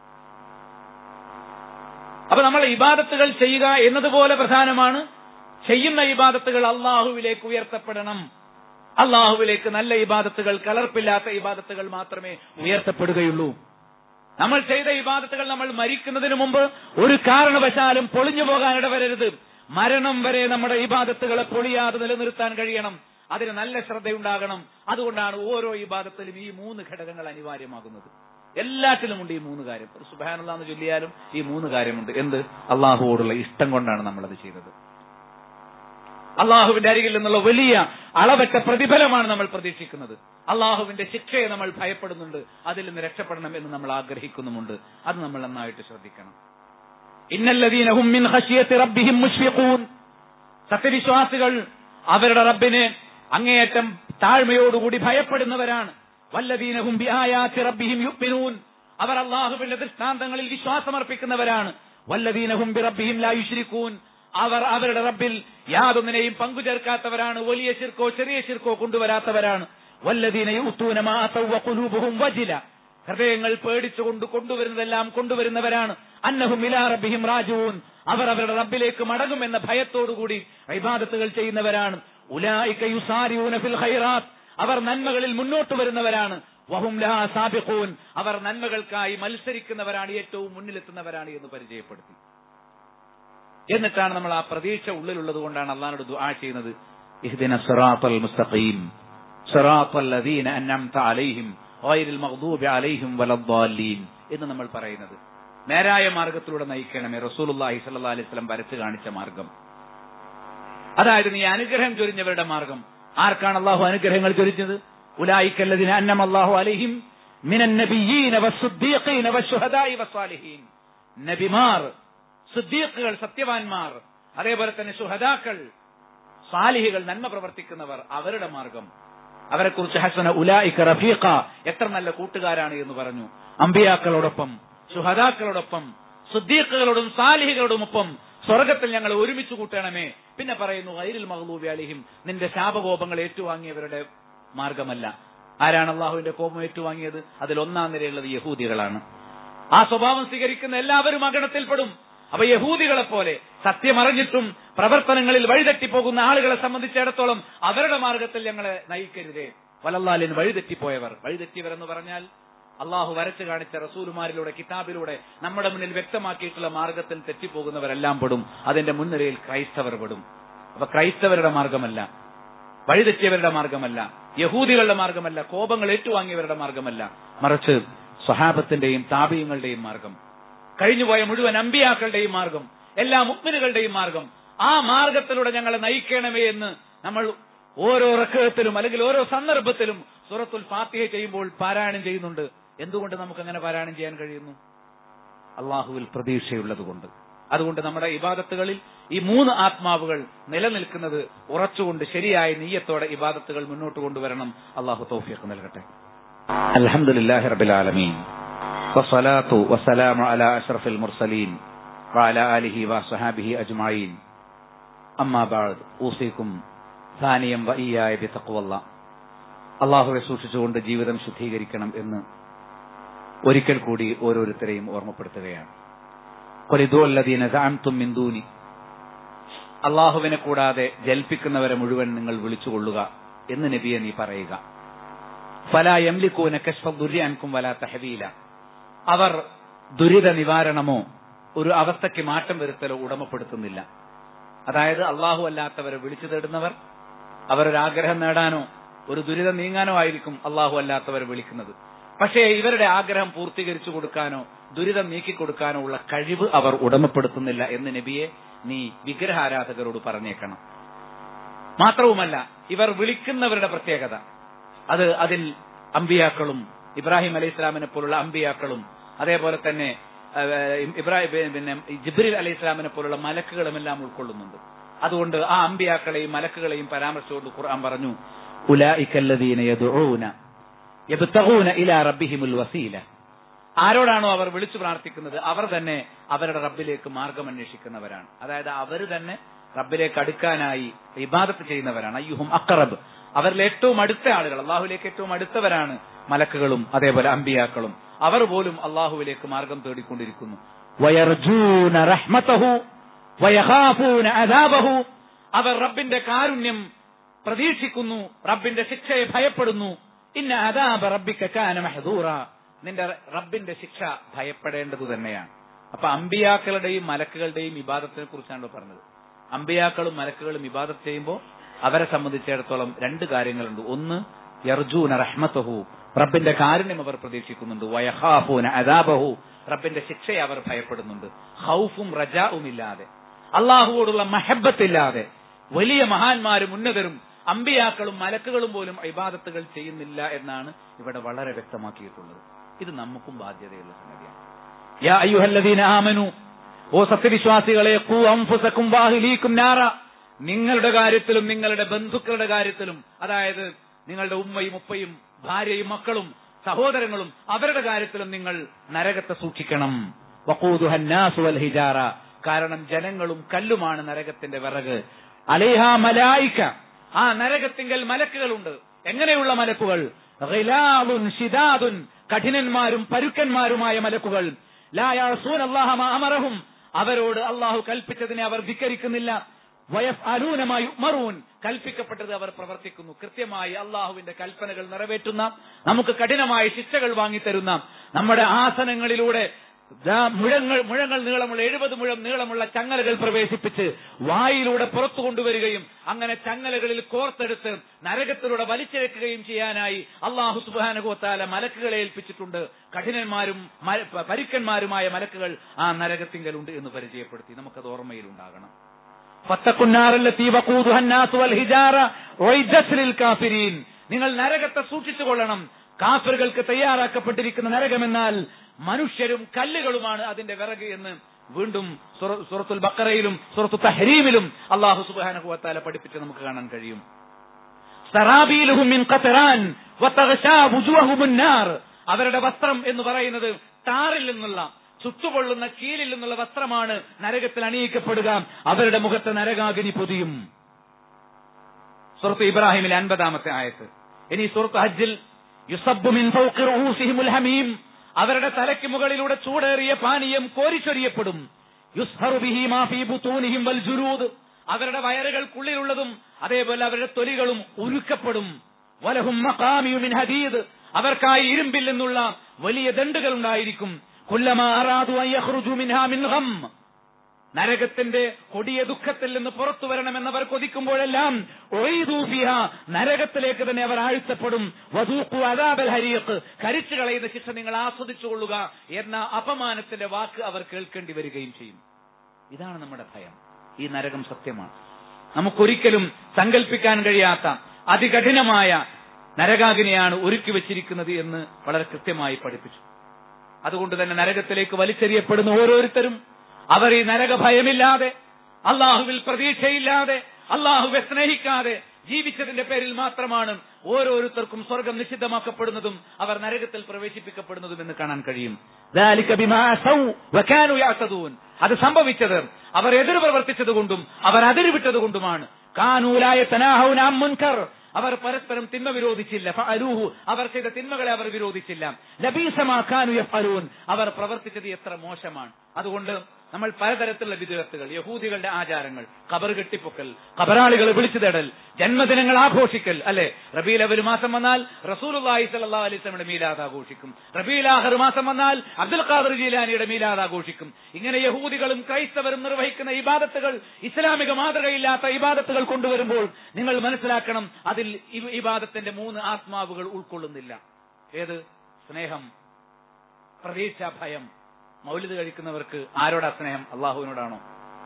അപ്പൊ നമ്മൾ ഇബാദത്തുകൾ ചെയ്യുക എന്നതുപോലെ പ്രധാനമാണ് ചെയ്യുന്ന ഇബാദത്തുകൾ അള്ളാഹുവിലേക്ക് ഉയർത്തപ്പെടണം അള്ളാഹുവിലേക്ക് നല്ല ഇബാദത്തുകൾ കലർപ്പില്ലാത്ത ഇബാദത്തുകൾ മാത്രമേ ഉയർത്തപ്പെടുകയുള്ളൂ നമ്മൾ ചെയ്ത ഇബാദത്തുകൾ നമ്മൾ മരിക്കുന്നതിന് മുമ്പ് ഒരു കാരണവശാലും പൊളിഞ്ഞു പോകാൻ ഇടവരരുത് മരണം വരെ നമ്മുടെ ഇബാദത്തുകളെ പൊളിയാതെ നിലനിർത്താൻ കഴിയണം അതിന് നല്ല ശ്രദ്ധയുണ്ടാകണം അതുകൊണ്ടാണ് ഓരോ ഇബാദത്തിലും ഈ മൂന്ന് ഘടകങ്ങൾ അനിവാര്യമാകുന്നത് എല്ലാറ്റിലും ഉണ്ട് ഈ മൂന്ന് കാര്യം സുബാനുള്ള എന്ന് ചൊല്ലിയാലും ഈ മൂന്ന് കാര്യമുണ്ട് എന്ത് അള്ളാഹുവോടുള്ള ഇഷ്ടം കൊണ്ടാണ് നമ്മളത് ചെയ്തത് അള്ളാഹുവിന്റെ അരികിൽ നിന്നുള്ള വലിയ അളവറ്റ പ്രതിഫലമാണ് നമ്മൾ പ്രതീക്ഷിക്കുന്നത് അള്ളാഹുവിന്റെ ശിക്ഷയെ നമ്മൾ ഭയപ്പെടുന്നുണ്ട് അതിൽ നിന്ന് രക്ഷപ്പെടണം എന്ന് നമ്മൾ ആഗ്രഹിക്കുന്നുമുണ്ട് അത് നമ്മൾ നന്നായിട്ട് ശ്രദ്ധിക്കണം ഇന്നല്ലദീനഹും മിൻ ഖശിയത്തി റബ്ബിഹിം മുഷ്ഫിഖൂൻ സത്യവിശ്വാസികൾ അവരുടെ റബ്ബിനെ അങ്ങേയറ്റം താഴ്മയോടുകൂടി ഭയപ്പെടുന്നവരാണ് വല്ലദീനഹും ബിആയാത്തി റബ്ബിഹിം യുഖ്മിനൂൻ അവർ അള്ളാഹുവിന്റെ ദൃഷ്ടാന്തങ്ങളിൽ വിശ്വാസമർപ്പിക്കുന്നവരാണ് വല്ലദീനഹും ബിറബ്ബിഹിം ലാ യുശ്രിക്കൂൻ അവർ അവരുടെ റബ്ബിൽ യാതൊന്നിനെയും പങ്കുചേർക്കാത്തവരാണ് വലിയ ശിർക്കോ ചെറിയ ശിർക്കോ കൊണ്ടുവരാത്തവരാണ് വല്ലദീന യൂത്തൂന മാ തൗവ ഖുലൂബുഹും വജില ഹൃദയങ്ങൾ പേടിച്ചുകൊണ്ട് കൊണ്ടുവരുന്നതെല്ലാം കൊണ്ടുവരുന്നവരാണ് അന്നഹും ഇലാ റബ്ബിഹിം റാജൂൻ അവർ അവരുടെ റബ്ബിലേക്ക് മടങ്ങുമെന്ന ഭയത്തോടുകൂടി ഇബാദത്തുകൾ ചെയ്യുന്നവരാണ് ഉലായിക യുസാരിഊന ഫിൽ ഖൈറാത്ത് അവർ നന്മകളിൽ മുന്നോട്ട് വരുന്നവരാണ് വഹും ലഹാ സാബിഖൂൻ അവർ നന്മകൾക്കായി മത്സരിക്കുന്നവരാണ് ഏറ്റവും മുന്നിലെത്തുന്നവരാണ് എന്ന് പരിചയപ്പെടുത്തി എന്നിട്ടാണ് നമ്മൾ ആ പ്രതീക്ഷ ഉള്ളിലുള്ളത് കൊണ്ടാണ് അള്ളാഹിനോട് ദുആ ചെയ്യുന്നത് ഇഹ്ദിന സിറാത്തൽ മുസ്തഖീം സിറാത്തൽ ലദീന അൻഅംത അലൈഹിം ഗൈറിൽ മഗ്ദൂബി അലൈഹിം വലദ്ദാലീൻ എന്ന് നമ്മൾ പറയുന്നത് നേരായ മാർഗത്തിലൂടെ നയിക്കണമേ റസൂലുള്ളാഹി സ്വല്ലല്ലാഹി അലൈഹി വസല്ലം വരച്ചു കാണിച്ച മാർഗം അതായത് നീ അനുഗ്രഹം ചൊരിഞ്ഞവരുടെ മാർഗം ആർക്കാണ് അള്ളാഹു അനുഗ്രഹങ്ങൾ ചൊരിഞ്ഞത് ഉലായിക്കല്ലതിന് അന്നം അള്ളാഹു അലൈഹിം മിനൻ നബിയീന വസ്സുദ്ദീഖീന വശുഹദാഇ വസ്സാലിഹീൻ നബിമാർ സുദ്ദീഖുകൾ സത്യവാൻമാർ അതേപോലെ തന്നെ സുഹദാക്കൾ സാലിഹികൾ നന്മ പ്രവർത്തിക്കുന്നവർ അവരുടെ മാർഗം അവരെ കുറിച്ച് ഹസന ഉലായിക്ക റഫീഖ എത്ര നല്ല കൂട്ടുകാരാണ് എന്ന് പറഞ്ഞു അമ്പിയാക്കളോടൊപ്പം സുഹദാക്കളോടൊപ്പം സുദ്ദീഖുകളോടും സാലിഹികളോടുമൊപ്പം സ്വർഗത്തിൽ ഞങ്ങൾ ഒരുമിച്ച് കൂട്ടണമേ പിന്നെ പറയുന്നു വൈരിൽ മഹ്ലൂബി അലിഹിം നിന്റെ ശാപകോപങ്ങൾ ഏറ്റുവാങ്ങിയവരുടെ മാർഗമല്ല ആരാണ് അള്ളാഹുവിന്റെ കോപം ഏറ്റുവാങ്ങിയത് അതിൽ ഒന്നാം നിരയുള്ളത് യഹൂദികളാണ് ആ സ്വഭാവം സ്വീകരിക്കുന്ന എല്ലാവരും അഗണത്തിൽപ്പെടും അപ്പൊ യഹൂദികളെ പോലെ സത്യമറിഞ്ഞിട്ടും പ്രവർത്തനങ്ങളിൽ വഴിതെറ്റിപ്പോകുന്ന ആളുകളെ സംബന്ധിച്ചിടത്തോളം അവരുടെ മാർഗത്തിൽ ഞങ്ങളെ നയിക്കരുതേ വലല്ലാലിന് വഴിതെറ്റിപ്പോയവർ വഴിതെറ്റിയവർ എന്ന് പറഞ്ഞാൽ അള്ളാഹു വരച്ചു കാണിച്ച റസൂലുമാരിലൂടെ കിതാബിലൂടെ നമ്മുടെ മുന്നിൽ വ്യക്തമാക്കിയിട്ടുള്ള മാർഗത്തിൽ തെറ്റിപ്പോകുന്നവരെല്ലാം പെടും അതിന്റെ മുൻനിരയിൽ ക്രൈസ്തവർ പെടും അപ്പൊ ക്രൈസ്തവരുടെ മാർഗമല്ല വഴിതെറ്റിയവരുടെ മാർഗമല്ല യഹൂദികളുടെ മാർഗമല്ല കോപങ്ങൾ ഏറ്റുവാങ്ങിയവരുടെ മാർഗമല്ല മറിച്ച് സ്വഹാബത്തിന്റെയും താപീയങ്ങളുടെയും മാർഗം കഴിഞ്ഞുപോയ മുഴുവൻ അമ്പിയാക്കളുടെയും മാർഗം എല്ലാ മുക്മിനുകളുടെയും മാർഗം ആ മാർഗത്തിലൂടെ ഞങ്ങളെ നയിക്കണമേ എന്ന് നമ്മൾ ഓരോ റക്കത്തിലും അല്ലെങ്കിൽ ഓരോ സന്ദർഭത്തിലും സൂറത്തുൽ ഫാത്തിഹ ചെയ്യുമ്പോൾ പാരായണം ചെയ്യുന്നുണ്ട് എന്തുകൊണ്ട് നമുക്ക് അങ്ങനെ പാരായണം ചെയ്യാൻ കഴിയുന്നു അള്ളാഹുവിൽ പ്രതീക്ഷയുള്ളത് കൊണ്ട് അതുകൊണ്ട് നമ്മുടെ ഇബാദത്തുകളിൽ ഈ മൂന്ന് ആത്മാവുകൾ നിലനിൽക്കുന്നത് ഉറച്ചുകൊണ്ട് ശരിയായ നീയത്തോടെ ഇബാദത്തുകൾ മുന്നോട്ട് കൊണ്ടുവരണം അള്ളാഹു തൗഫീഖ് നൽകട്ടെ അൽഹംദുലില്ലാഹി റബ്ബിൽ ആലമീൻ വസ്സലാത്തു വസ്സലാമു അലാ അഷ്റഫിൽ മുർസലീൻ വഅലാ ആലിഹി വസഹാബിഹി അജ്മഈൻ അമ്മാ ബഅദ് ഊസീക്കും സാനിയം വഇയ്യായ ബിതഖ്വല്ലാ അള്ളാഹുവെ സൂക്ഷിച്ചുകൊണ്ട് ജീവിതം ശുദ്ധീകരിക്കണം എന്ന് ഒരിക്കൽ കൂടി ഓരോരുത്തരെയും ഓർമ്മപ്പെടുത്തുകയാണ് കൊരിദോല്ലദീന സാംതും മിന്ദൂനി അള്ളാഹുവിനെ കൂടാതെ ജൽപ്പിക്കുന്നവരെ മുഴുവൻ നിങ്ങൾ വിളിച്ചുകൊള്ളുക എന്ന് നബിയെ നീ പറയുക ഫലാ യംലിക്കൂന കശ്ഫ ദുര്യാൻകും വലാ തഹവീല അവർ ദുരിത നിവാരണമോ ഒരു അവസ്ഥയ്ക്ക് മാറ്റം വരുത്തലോ ഉടമപ്പെടുത്തുന്നില്ല അതായത് അള്ളാഹു അല്ലാത്തവരെ വിളിച്ചു തേടുന്നവർ അവരൊരാഗ്രഹം നേടാനോ ഒരു ദുരിതം നീങ്ങാനോ ആയിരിക്കും അള്ളാഹു അല്ലാത്തവരെ വിളിക്കുന്നത് പക്ഷേ ഇവരുടെ ആഗ്രഹം പൂർത്തീകരിച്ചു കൊടുക്കാനോ ദുരിതം നീക്കിക്കൊടുക്കാനോ ഉള്ള കഴിവ് അവർ ഉടമപ്പെടുത്തുന്നില്ല എന്ന് നബിയെ നീ വിഗ്രഹാരാധകരോട് പറഞ്ഞേക്കണം മാത്രവുമല്ല ഇവർ വിളിക്കുന്നവരുടെ പ്രത്യേകത അത് അതിൽ അമ്പിയാക്കളും ഇബ്രാഹിം അലൈഹി ഇസ്ലാമിനെ പോലുള്ള അമ്പിയാക്കളും അതേപോലെ തന്നെ ഇബ്രാഹിം പിന്നെ ജിബ്രീൽ അലൈഹി ഇസ്ലാമിനെ പോലുള്ള മലക്കുകളും എല്ലാം ഉൾക്കൊള്ളുന്നുണ്ട് അതുകൊണ്ട് ആ അമ്പിയാക്കളെയും മലക്കുകളെയും പരാമർശിച്ചുകൊണ്ട് ഖുർആൻ പറഞ്ഞു ഉലായിക്കല്ലദീന യദ്ഊന യബ്തഗൂന ഇലാ റബ്ബിഹിമുൽ വസീല ആരോടാണോ അവർ വിളിച്ചു പ്രാർത്ഥിക്കുന്നത് അവർ തന്നെ അവരുടെ റബ്ബിലേക്ക് മാർഗം അന്വേഷിക്കുന്നവരാണ് അതായത് അവർ തന്നെ റബ്ബിലേക്ക് അടുക്കാനായി ഇബാദത്ത് ചെയ്യുന്നവരാണ് അയ്യുഹും അക്കറബ് അവരിൽ ഏറ്റവും അടുത്ത ആളുകൾ അള്ളാഹുലേക്ക് ഏറ്റവും അടുത്തവരാണ് മലക്കുകളും അതേപോലെ അമ്പിയാക്കളും അവർ പോലും അള്ളാഹുവിലേക്ക് മാർഗം തേടിക്കൊണ്ടിരിക്കുന്നു വയർജൂന റഹ്മതഹു വയഖാഫൂന അദാബഹു അവർ റബ്ബിന്റെ കാരുണ്യം പ്രതീക്ഷിക്കുന്നു റബ്ബിന്റെ ശിക്ഷയെ ഭയപ്പെടുന്നു ഇന്ന അദാബ റബ്ബിക കാന മഹദൂറ നിന്റെ റബ്ബിന്റെ ശിക്ഷ ഭയപ്പെടേണ്ടത് തന്നെയാണ് അപ്പൊ അമ്പിയാക്കളുടെയും മലക്കുകളുടെയും ഇബാദത്തിനെ കുറിച്ചാണ് പറഞ്ഞത് അമ്പിയാക്കളും മലക്കുകളും ഇബാദത്ത് ചെയ്യുമ്പോൾ അവരെ സംബന്ധിച്ചിടത്തോളം രണ്ട് കാര്യങ്ങളുണ്ട് ഒന്ന് യർജൂന റഹ്മത്തഹു റബ്ബിന്റെ കാരുണ്യം അവർ പ്രതീക്ഷിക്കുന്നുണ്ട് വയഹാഫൂന അദാബഹു റബ്ബിന്റെ ശിക്ഷയെ അവർ ഭയപ്പെടുന്നുണ്ട് ഹൗഫും റജാവും ഇല്ലാതെ അള്ളാഹുവോടുള്ള മഹബത്തില്ലാതെ വലിയ മഹാന്മാരും ഉന്നതരും അമ്പിയാക്കളും മലക്കുകളും പോലും ഇബാദത്തുകൾ ചെയ്യുന്നില്ല എന്നാണ് ഇവിടെ വളരെ വ്യക്തമാക്കിയിട്ടുള്ളത് ഇത് നമുക്കും ബാധ്യതയുള്ള സംഗതിയാണ് യാ അയ്യുഹല്ലദീന ആമനു ഓ സത്യവിശ്വാസികളെ കൂ അംഫുസക്കും വാഹിലീക്കും നാറ നിങ്ങളുടെ കാര്യത്തിലും നിങ്ങളുടെ ബന്ധുക്കളുടെ കാര്യത്തിലും അതായത് നിങ്ങളുടെ ഉമ്മയും ഉപ്പയും ഭാര്യയും മക്കളും സഹോദരങ്ങളും അവരുടെ കാര്യത്തിലും നിങ്ങൾ നരകത്തെ സൂക്ഷിക്കണം വഖൂദുഹന്നാസു വൽ ഹിജാറ കാരണം ജനങ്ങളും കല്ലുമാണ് നരകത്തിന്റെ വിറക് അലേഹ മലായിക്ക ആ നരകത്തിങ്കൽ മലക്കുകളുണ്ട് എങ്ങനെയുള്ള മലക്കുകൾ ഗിലാദുൻ ഷിദാദുൻ കഠിനന്മാരും പരുക്കന്മാരുമായ മലക്കുകൾ ലായാസൂൻ അള്ളാഹ അമറഹും അവരോട് അള്ളാഹു കൽപ്പിച്ചതിനെ അവർ ധിക്കരിക്കുന്നില്ല വയഫ്അലൂനമായി ഉമറൂൻ കൽപ്പിക്കപ്പെട്ടത് അവർ പ്രവർത്തിക്കുന്നു കൃത്യമായി അള്ളാഹുവിന്റെ കൽപ്പനകൾ നിറവേറ്റുന്ന നമുക്ക് കഠിനമായ ശിക്ഷകൾ വാങ്ങിത്തരുന്ന നമ്മുടെ ആസനങ്ങളിലൂടെ മുഴങ്ങൾ മുഴങ്ങൾ നീളമുള്ള എഴുപത് മുഴം നീളമുള്ള ചങ്ങലകൾ പ്രവേശിപ്പിച്ച് വായിലൂടെ പുറത്തു കൊണ്ടുവരികയും അങ്ങനെ ചങ്ങലകളിൽ കോർത്തെടുത്ത് നരകത്തിലൂടെ വലിച്ചിഴക്കുകയും ചെയ്യാനായി അള്ളാഹു സുബാനുഗോത്താല മലക്കുകളെ ഏൽപ്പിച്ചിട്ടുണ്ട് കഠിനന്മാരും പരുക്കന്മാരുമായ മലക്കുകൾ ആ നരകത്തിങ്കലുണ്ട് എന്ന് പരിചയപ്പെടുത്തി നമുക്കത് ഓർമ്മയിലുണ്ടാകണം നിങ്ങൾ നരകത്തെ സൂക്ഷിച്ചുകൊള്ളണം കാഫറുകൾക്ക് തയ്യാറാക്കപ്പെട്ടിരിക്കുന്ന നരകമെന്നാൽ മനുഷ്യരും കല്ലുകളുമാണ് അതിന്റെ വിറക് എന്ന് വീണ്ടും സുറത്തുൽ ബക്കറയിലും സുറത്തു തഹരീമിലും അള്ളാഹു സുബാനഹുവത്താല പഠിപ്പിച്ച് നമുക്ക് കാണാൻ കഴിയും അവരുടെ വസ്ത്രം എന്ന് പറയുന്നത് ടാറിൽ നിന്നുള്ള ചുട്ടുപൊള്ളുന്ന കീലിൽ നിന്നുള്ള വസ്ത്രമാണ് നരകത്തിൽ അണിയിക്കപ്പെടുക അവരുടെ മുഖത്ത് നരകാഗ്നി പൊതിയും സുഹൃത്ത് ഇബ്രാഹിമിലെ അൻപതാമത്തെ ആയത്ത് ഇനി സുഹൃത്ത് ഹജ്ജിൽ ഹമീം അവരുടെ തലയ്ക്ക് മുകളിലൂടെ ചൂടേറിയ പാനീയം കോരിച്ചൊരിയപ്പെടും അവരുടെ വയറുകൾക്കുള്ളിലുള്ളതും അതേപോലെ അവരുടെ തൊലികളും ഉരുക്കപ്പെടും വലഹും ഹദീദ് അവർക്കായി ഇരുമ്പിൽ നിന്നുള്ള വലിയ ദണ്ടുകൾ ഉണ്ടായിരിക്കും നരകത്തിന്റെ കൊടിയ ദുഃഖത്തിൽ നിന്ന് പുറത്തു വരണമെന്നവർ കൊതിക്കുമ്പോഴെല്ലാം നരകത്തിലേക്ക് തന്നെ അവർ ആഴ്ത്തപ്പെടും വധൂക്കു അതാബൽ ഹരിയക്ക് കരിച്ചു കളയുന്ന ശിക്ഷ നിങ്ങൾ ആസ്വദിച്ചുകൊള്ളുക എന്ന അപമാനത്തിന്റെ വാക്ക് അവർ കേൾക്കേണ്ടി വരികയും ചെയ്യും ഇതാണ് നമ്മുടെ ഭയം ഈ നരകം സത്യമാണ് നമുക്കൊരിക്കലും സങ്കല്പിക്കാൻ കഴിയാത്ത അതികഠിനമായ നരകാഗ്നിയാണ് ഒരുക്കി വെച്ചിരിക്കുന്നത് എന്ന് വളരെ കൃത്യമായി പഠിപ്പിച്ചു അതുകൊണ്ട് തന്നെ നരകത്തിലേക്ക് വലിച്ചെറിയപ്പെടുന്ന ഓരോരുത്തരും അവർ ഈ നരക ഭയമില്ലാതെ അള്ളാഹുവിൽ പ്രതീക്ഷയില്ലാതെ അള്ളാഹുവെ സ്നേഹിക്കാതെ ജീവിച്ചതിന്റെ പേരിൽ മാത്രമാണ് ഓരോരുത്തർക്കും സ്വർഗം നിഷിദ്ധമാക്കപ്പെടുന്നതും അവർ നരകത്തിൽ പ്രവേശിപ്പിക്കപ്പെടുന്നതും എന്ന് കാണാൻ കഴിയും ذلك بما عصوا وكانوا يعتدون. അത് സംഭവിച്ചത് അവർ എതിർ പ്രവർത്തിച്ചത് കൊണ്ടും അവർ അതിരുവിട്ടത് കൊണ്ടുമാണ് കാനൂലായ തനാഹൗന അൻ മുൻകർ അവർ പരസ്പരം തിന്മ വിരോധിച്ചില്ല ഫഅലൂഹു അവർ ചെയ്ത തിന്മകളെ അവർ വിരോധിച്ചില്ല ലബീസമാ കാനു യഫ്അലൂൻ അവർ പ്രവർത്തിച്ചത് എത്ര മോശമാണ് അതുകൊണ്ട് നമ്മൾ പലതരത്തിലുള്ള വിധേയത്തുകൾ യഹൂദികളുടെ ആചാരങ്ങൾ ഖബർ കെട്ടിപ്പൊക്കൽ ഖബറാളികളെ വിളിച്ചു തേടൽ ജന്മദിനങ്ങൾ ആഘോഷിക്കൽ അല്ലെ റബീൽ അവൽ മാസം വന്നാൽ റസൂലുള്ളാഹി സ്വല്ലല്ലാഹു അലൈഹി വസല്ലമയുടെ മീലാദ് ആഘോഷിക്കും റബീൽ ആഖർ മാസം വന്നാൽ അബ്ദുൽ ഖാദർ ജീലാനിയുടെ മീലാദ് ആഘോഷിക്കും ഇങ്ങനെ യഹൂദികളും ക്രൈസ്തവരും നിർവഹിക്കുന്ന ഇബാദത്തുകൾ ഇസ്ലാമിക മാതൃകയില്ലാത്ത ഇബാദത്തുകൾ കൊണ്ടുവരുമ്പോൾ നിങ്ങൾ മനസ്സിലാക്കണം അതിൽ ഇ- ഇബാദത്തിന്റെ മൂന്ന് ആത്മാവുകൾ ഉൾക്കൊള്ളുന്നില്ല ഏത് സ്നേഹം പ്രതീക്ഷ ഭയം മൗലിദ് കഴിക്കുന്നവർക്ക് ആരോടാ സ്നേഹം അള്ളാഹുവിനോടാണോ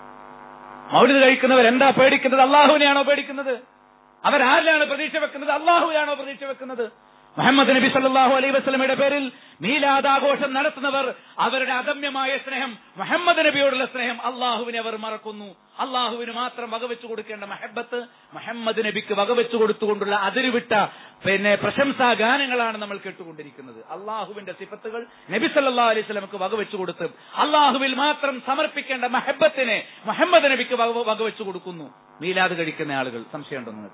മൗലിദ് കഴിക്കുന്നവർ എന്താ പേടിക്കുന്നത് അള്ളാഹുവിനെയാണോ പേടിക്കുന്നത് അവരാരിലാണ് പ്രതീക്ഷ വെക്കുന്നത് അള്ളാഹുവിനാണോ പ്രതീക്ഷ വെക്കുന്നത് മുഹമ്മദ് നബി സല്ലല്ലാഹു അലൈഹി വസല്ലമയുടെ പേരിൽ മീലാദ് ആഘോഷം നടത്തുന്നവർ അവരുടെ അദമ്യമായ സ്നേഹം മുഹമ്മദ് നബിയോടുള്ള സ്നേഹം അള്ളാഹുവിനെ അവർ മറക്കുന്നു അള്ളാഹുവിന് മാത്രം വകവെച്ചു കൊടുക്കേണ്ട മഹബത്ത് മുഹമ്മദ് നബിക്ക് വകവെച്ചു കൊടുത്തുകൊണ്ടുള്ള അതിരുവിട്ട പിന്നെ പ്രശംസാ ഗാനങ്ങളാണ് നമ്മൾ കേട്ടുകൊണ്ടിരിക്കുന്നത് അള്ളാഹുവിന്റെ സിഫത്തുകൾ നബി സല്ലല്ലാഹു അലൈഹി വസല്ലമക്ക് വകവെച്ചു കൊടുത്ത് അള്ളാഹുവിൽ മാത്രം സമർപ്പിക്കേണ്ട മഹബത്തിനെ മുഹമ്മദ് നബിക്ക് വക- വകവെച്ചു കൊടുക്കുന്നു മീലാദ് കഴിക്കുന്ന ആളുകൾ സംശയമുണ്ടോ നിങ്ങൾക്ക്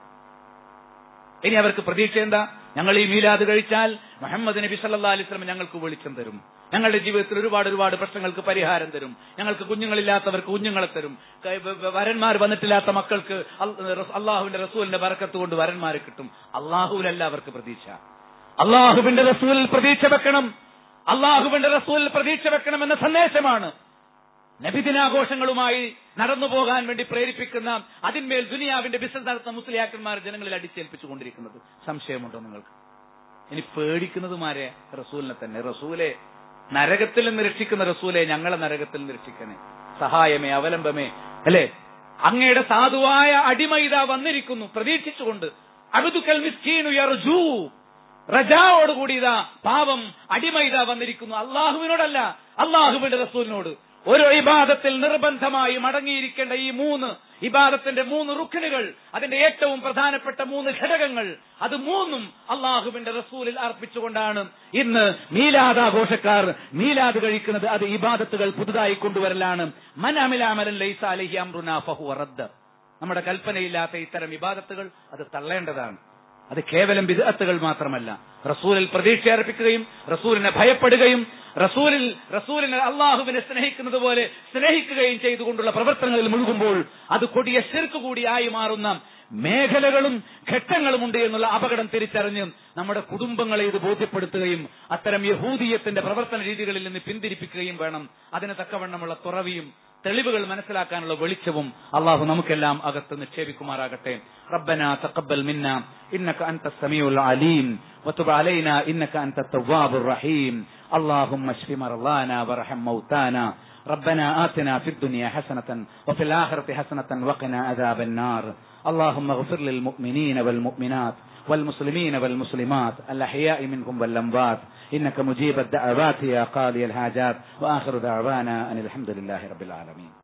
ഇനി അവർക്ക് പ്രതീക്ഷ എന്താ ഞങ്ങൾ ഈ മീലാദ് കഴിച്ചാൽ മുഹമ്മദ് നബി സല്ലാ അലൈഹി സ്വലം ഞങ്ങൾക്ക് വെളിച്ചം തരും ഞങ്ങളുടെ ജീവിതത്തിൽ ഒരുപാട് ഒരുപാട് പ്രശ്നങ്ങൾക്ക് പരിഹാരം തരും ഞങ്ങൾക്ക് കുഞ്ഞുങ്ങളില്ലാത്തവർക്ക് കുഞ്ഞുങ്ങളെ തരും ക- വ- വ- വരന്മാർ വന്നിട്ടില്ലാത്ത മക്കൾക്ക് അൽ- റസ്- അള്ളാഹുവിന്റെ റസൂലിന്റെ ബറക്കത്ത് കൊണ്ട് വരന്മാരെ കിട്ടും അള്ളാഹുവിലല്ല അവർക്ക് പ്രതീക്ഷ അള്ളാഹുവിന്റെ റസൂലിൽ പ്രതീക്ഷ വെക്കണം അള്ളാഹുവിന്റെ റസൂലിൽ പ്രതീക്ഷ വെക്കണം എന്ന സന്ദേശമാണ് നബിദിനാഘോഷങ്ങളുമായി നടന്നു പോകാൻ വേണ്ടി പ്രേരിപ്പിക്കുന്ന അതിന്മേൽ ദുനിയാവിന്റെ ബിസിനസ് നടത്തുന്ന മുസ്ലിയാക്കന്മാർ ജനങ്ങളിൽ അടിച്ചേൽപ്പിച്ചുകൊണ്ടിരിക്കുന്നത് സംശയമുണ്ടോ നിങ്ങൾക്ക് ഇനി പേടിക്കുന്നതുമാരെ റസൂലിനെ തന്നെ റസൂലെ നരകത്തിൽ നിന്ന് രക്ഷിക്കുന്ന റസൂലെ ഞങ്ങളെ നരകത്തിൽ നിന്ന് രക്ഷിക്കണേ സഹായമേ അവലംബമേ അല്ലെ അങ്ങയുടെ സാധുവായ അടിമ ഇതാ വന്നിരിക്കുന്നു പ്രതീക്ഷിച്ചുകൊണ്ട് അബുദുക്കൽ മിസ്കീനു യർജൂ റജാവോടുകൂടി ഇതാ പാവം അടിമ ഇതാ വന്നിരിക്കുന്നു അള്ളാഹുവിനോടല്ല അള്ളാഹുവിന്റെ റസൂലിനോട് ഓരോ ഇബാദത്തിൽ നിർബന്ധമായി മടങ്ങിയിരിക്കേണ്ട ഈ മൂന്ന് ഇബാദത്തിന്റെ മൂന്ന് റുക്കനുകൾ അതിന്റെ ഏറ്റവും പ്രധാനപ്പെട്ട മൂന്ന് ഘടകങ്ങൾ അത് മൂന്നും അള്ളാഹുവിന്റെ റസൂലിൽ അർപ്പിച്ചുകൊണ്ടാണ് ഇന്ന് മീലാദാഘോഷക്കാർ മീലാദ് കഴിക്കുന്നത് അത് ഇബാദത്തുകൾ പുതുതായി കൊണ്ടുവരലാണ് മനാമിലാമലൻ ലൈസ അലഹി അമ്രുന ഫഹു റദ്ദ് നമ്മുടെ കൽപ്പനയില്ലാത്ത ഇത്തരം ഇബാദത്തുകൾ അത് തള്ളേണ്ടതാണ് അത് കേവലം വിദഗ്ധകൾ മാത്രമല്ല റസൂലിൽ പ്രതീക്ഷ അർപ്പിക്കുകയും റസൂലിനെ ഭയപ്പെടുകയും റസൂലിൽ റസൂലിനെ അള്ളാഹുവിനെ സ്നേഹിക്കുന്നത് പോലെ സ്നേഹിക്കുകയും ചെയ്തുകൊണ്ടുള്ള പ്രവർത്തനങ്ങളിൽ മുഴുകുമ്പോൾ അത് കൊടിയ ശിർക്ക് കൂടിയായി മാറുന്ന മേഖലകളും ഘട്ടങ്ങളുമുണ്ട് എന്നുള്ള അപകടം തിരിച്ചറിഞ്ഞ് നമ്മുടെ കുടുംബങ്ങളെ ഇത് ബോധ്യപ്പെടുത്തുകയും അത്തരം യഹൂദീയത്തിന്റെ പ്രവർത്തന രീതികളിൽ നിന്ന് പിന്തിരിപ്പിക്കുകയും വേണം അതിന് തക്കവണ്ണമുള്ള തുറവിയും തെളിവുകൾ മനസ്സിലാക്കാനുള്ള വെളിച്ചവും അള്ളാഹു നമുക്കെല്ലാം അകത്ത് നിക്ഷേപിക്കുമാറാകട്ടെ ربنا تقبل منا إنك أنت السميع العليم وتب علينا إنك أنت التواب الرحيم اللهم اشف مرضانا وارحم موتانا ربنا آتنا في الدنيا حسنة وفي الآخرة حسنة وقنا عذاب النار اللهم اغفر للمؤمنين والمؤمنات والمسلمين والمسلمات الأحياء منهم والأموات إنك مجيب الدعوات يا قاضي الحاجات وآخر دعوانا أن الحمد لله رب العالمين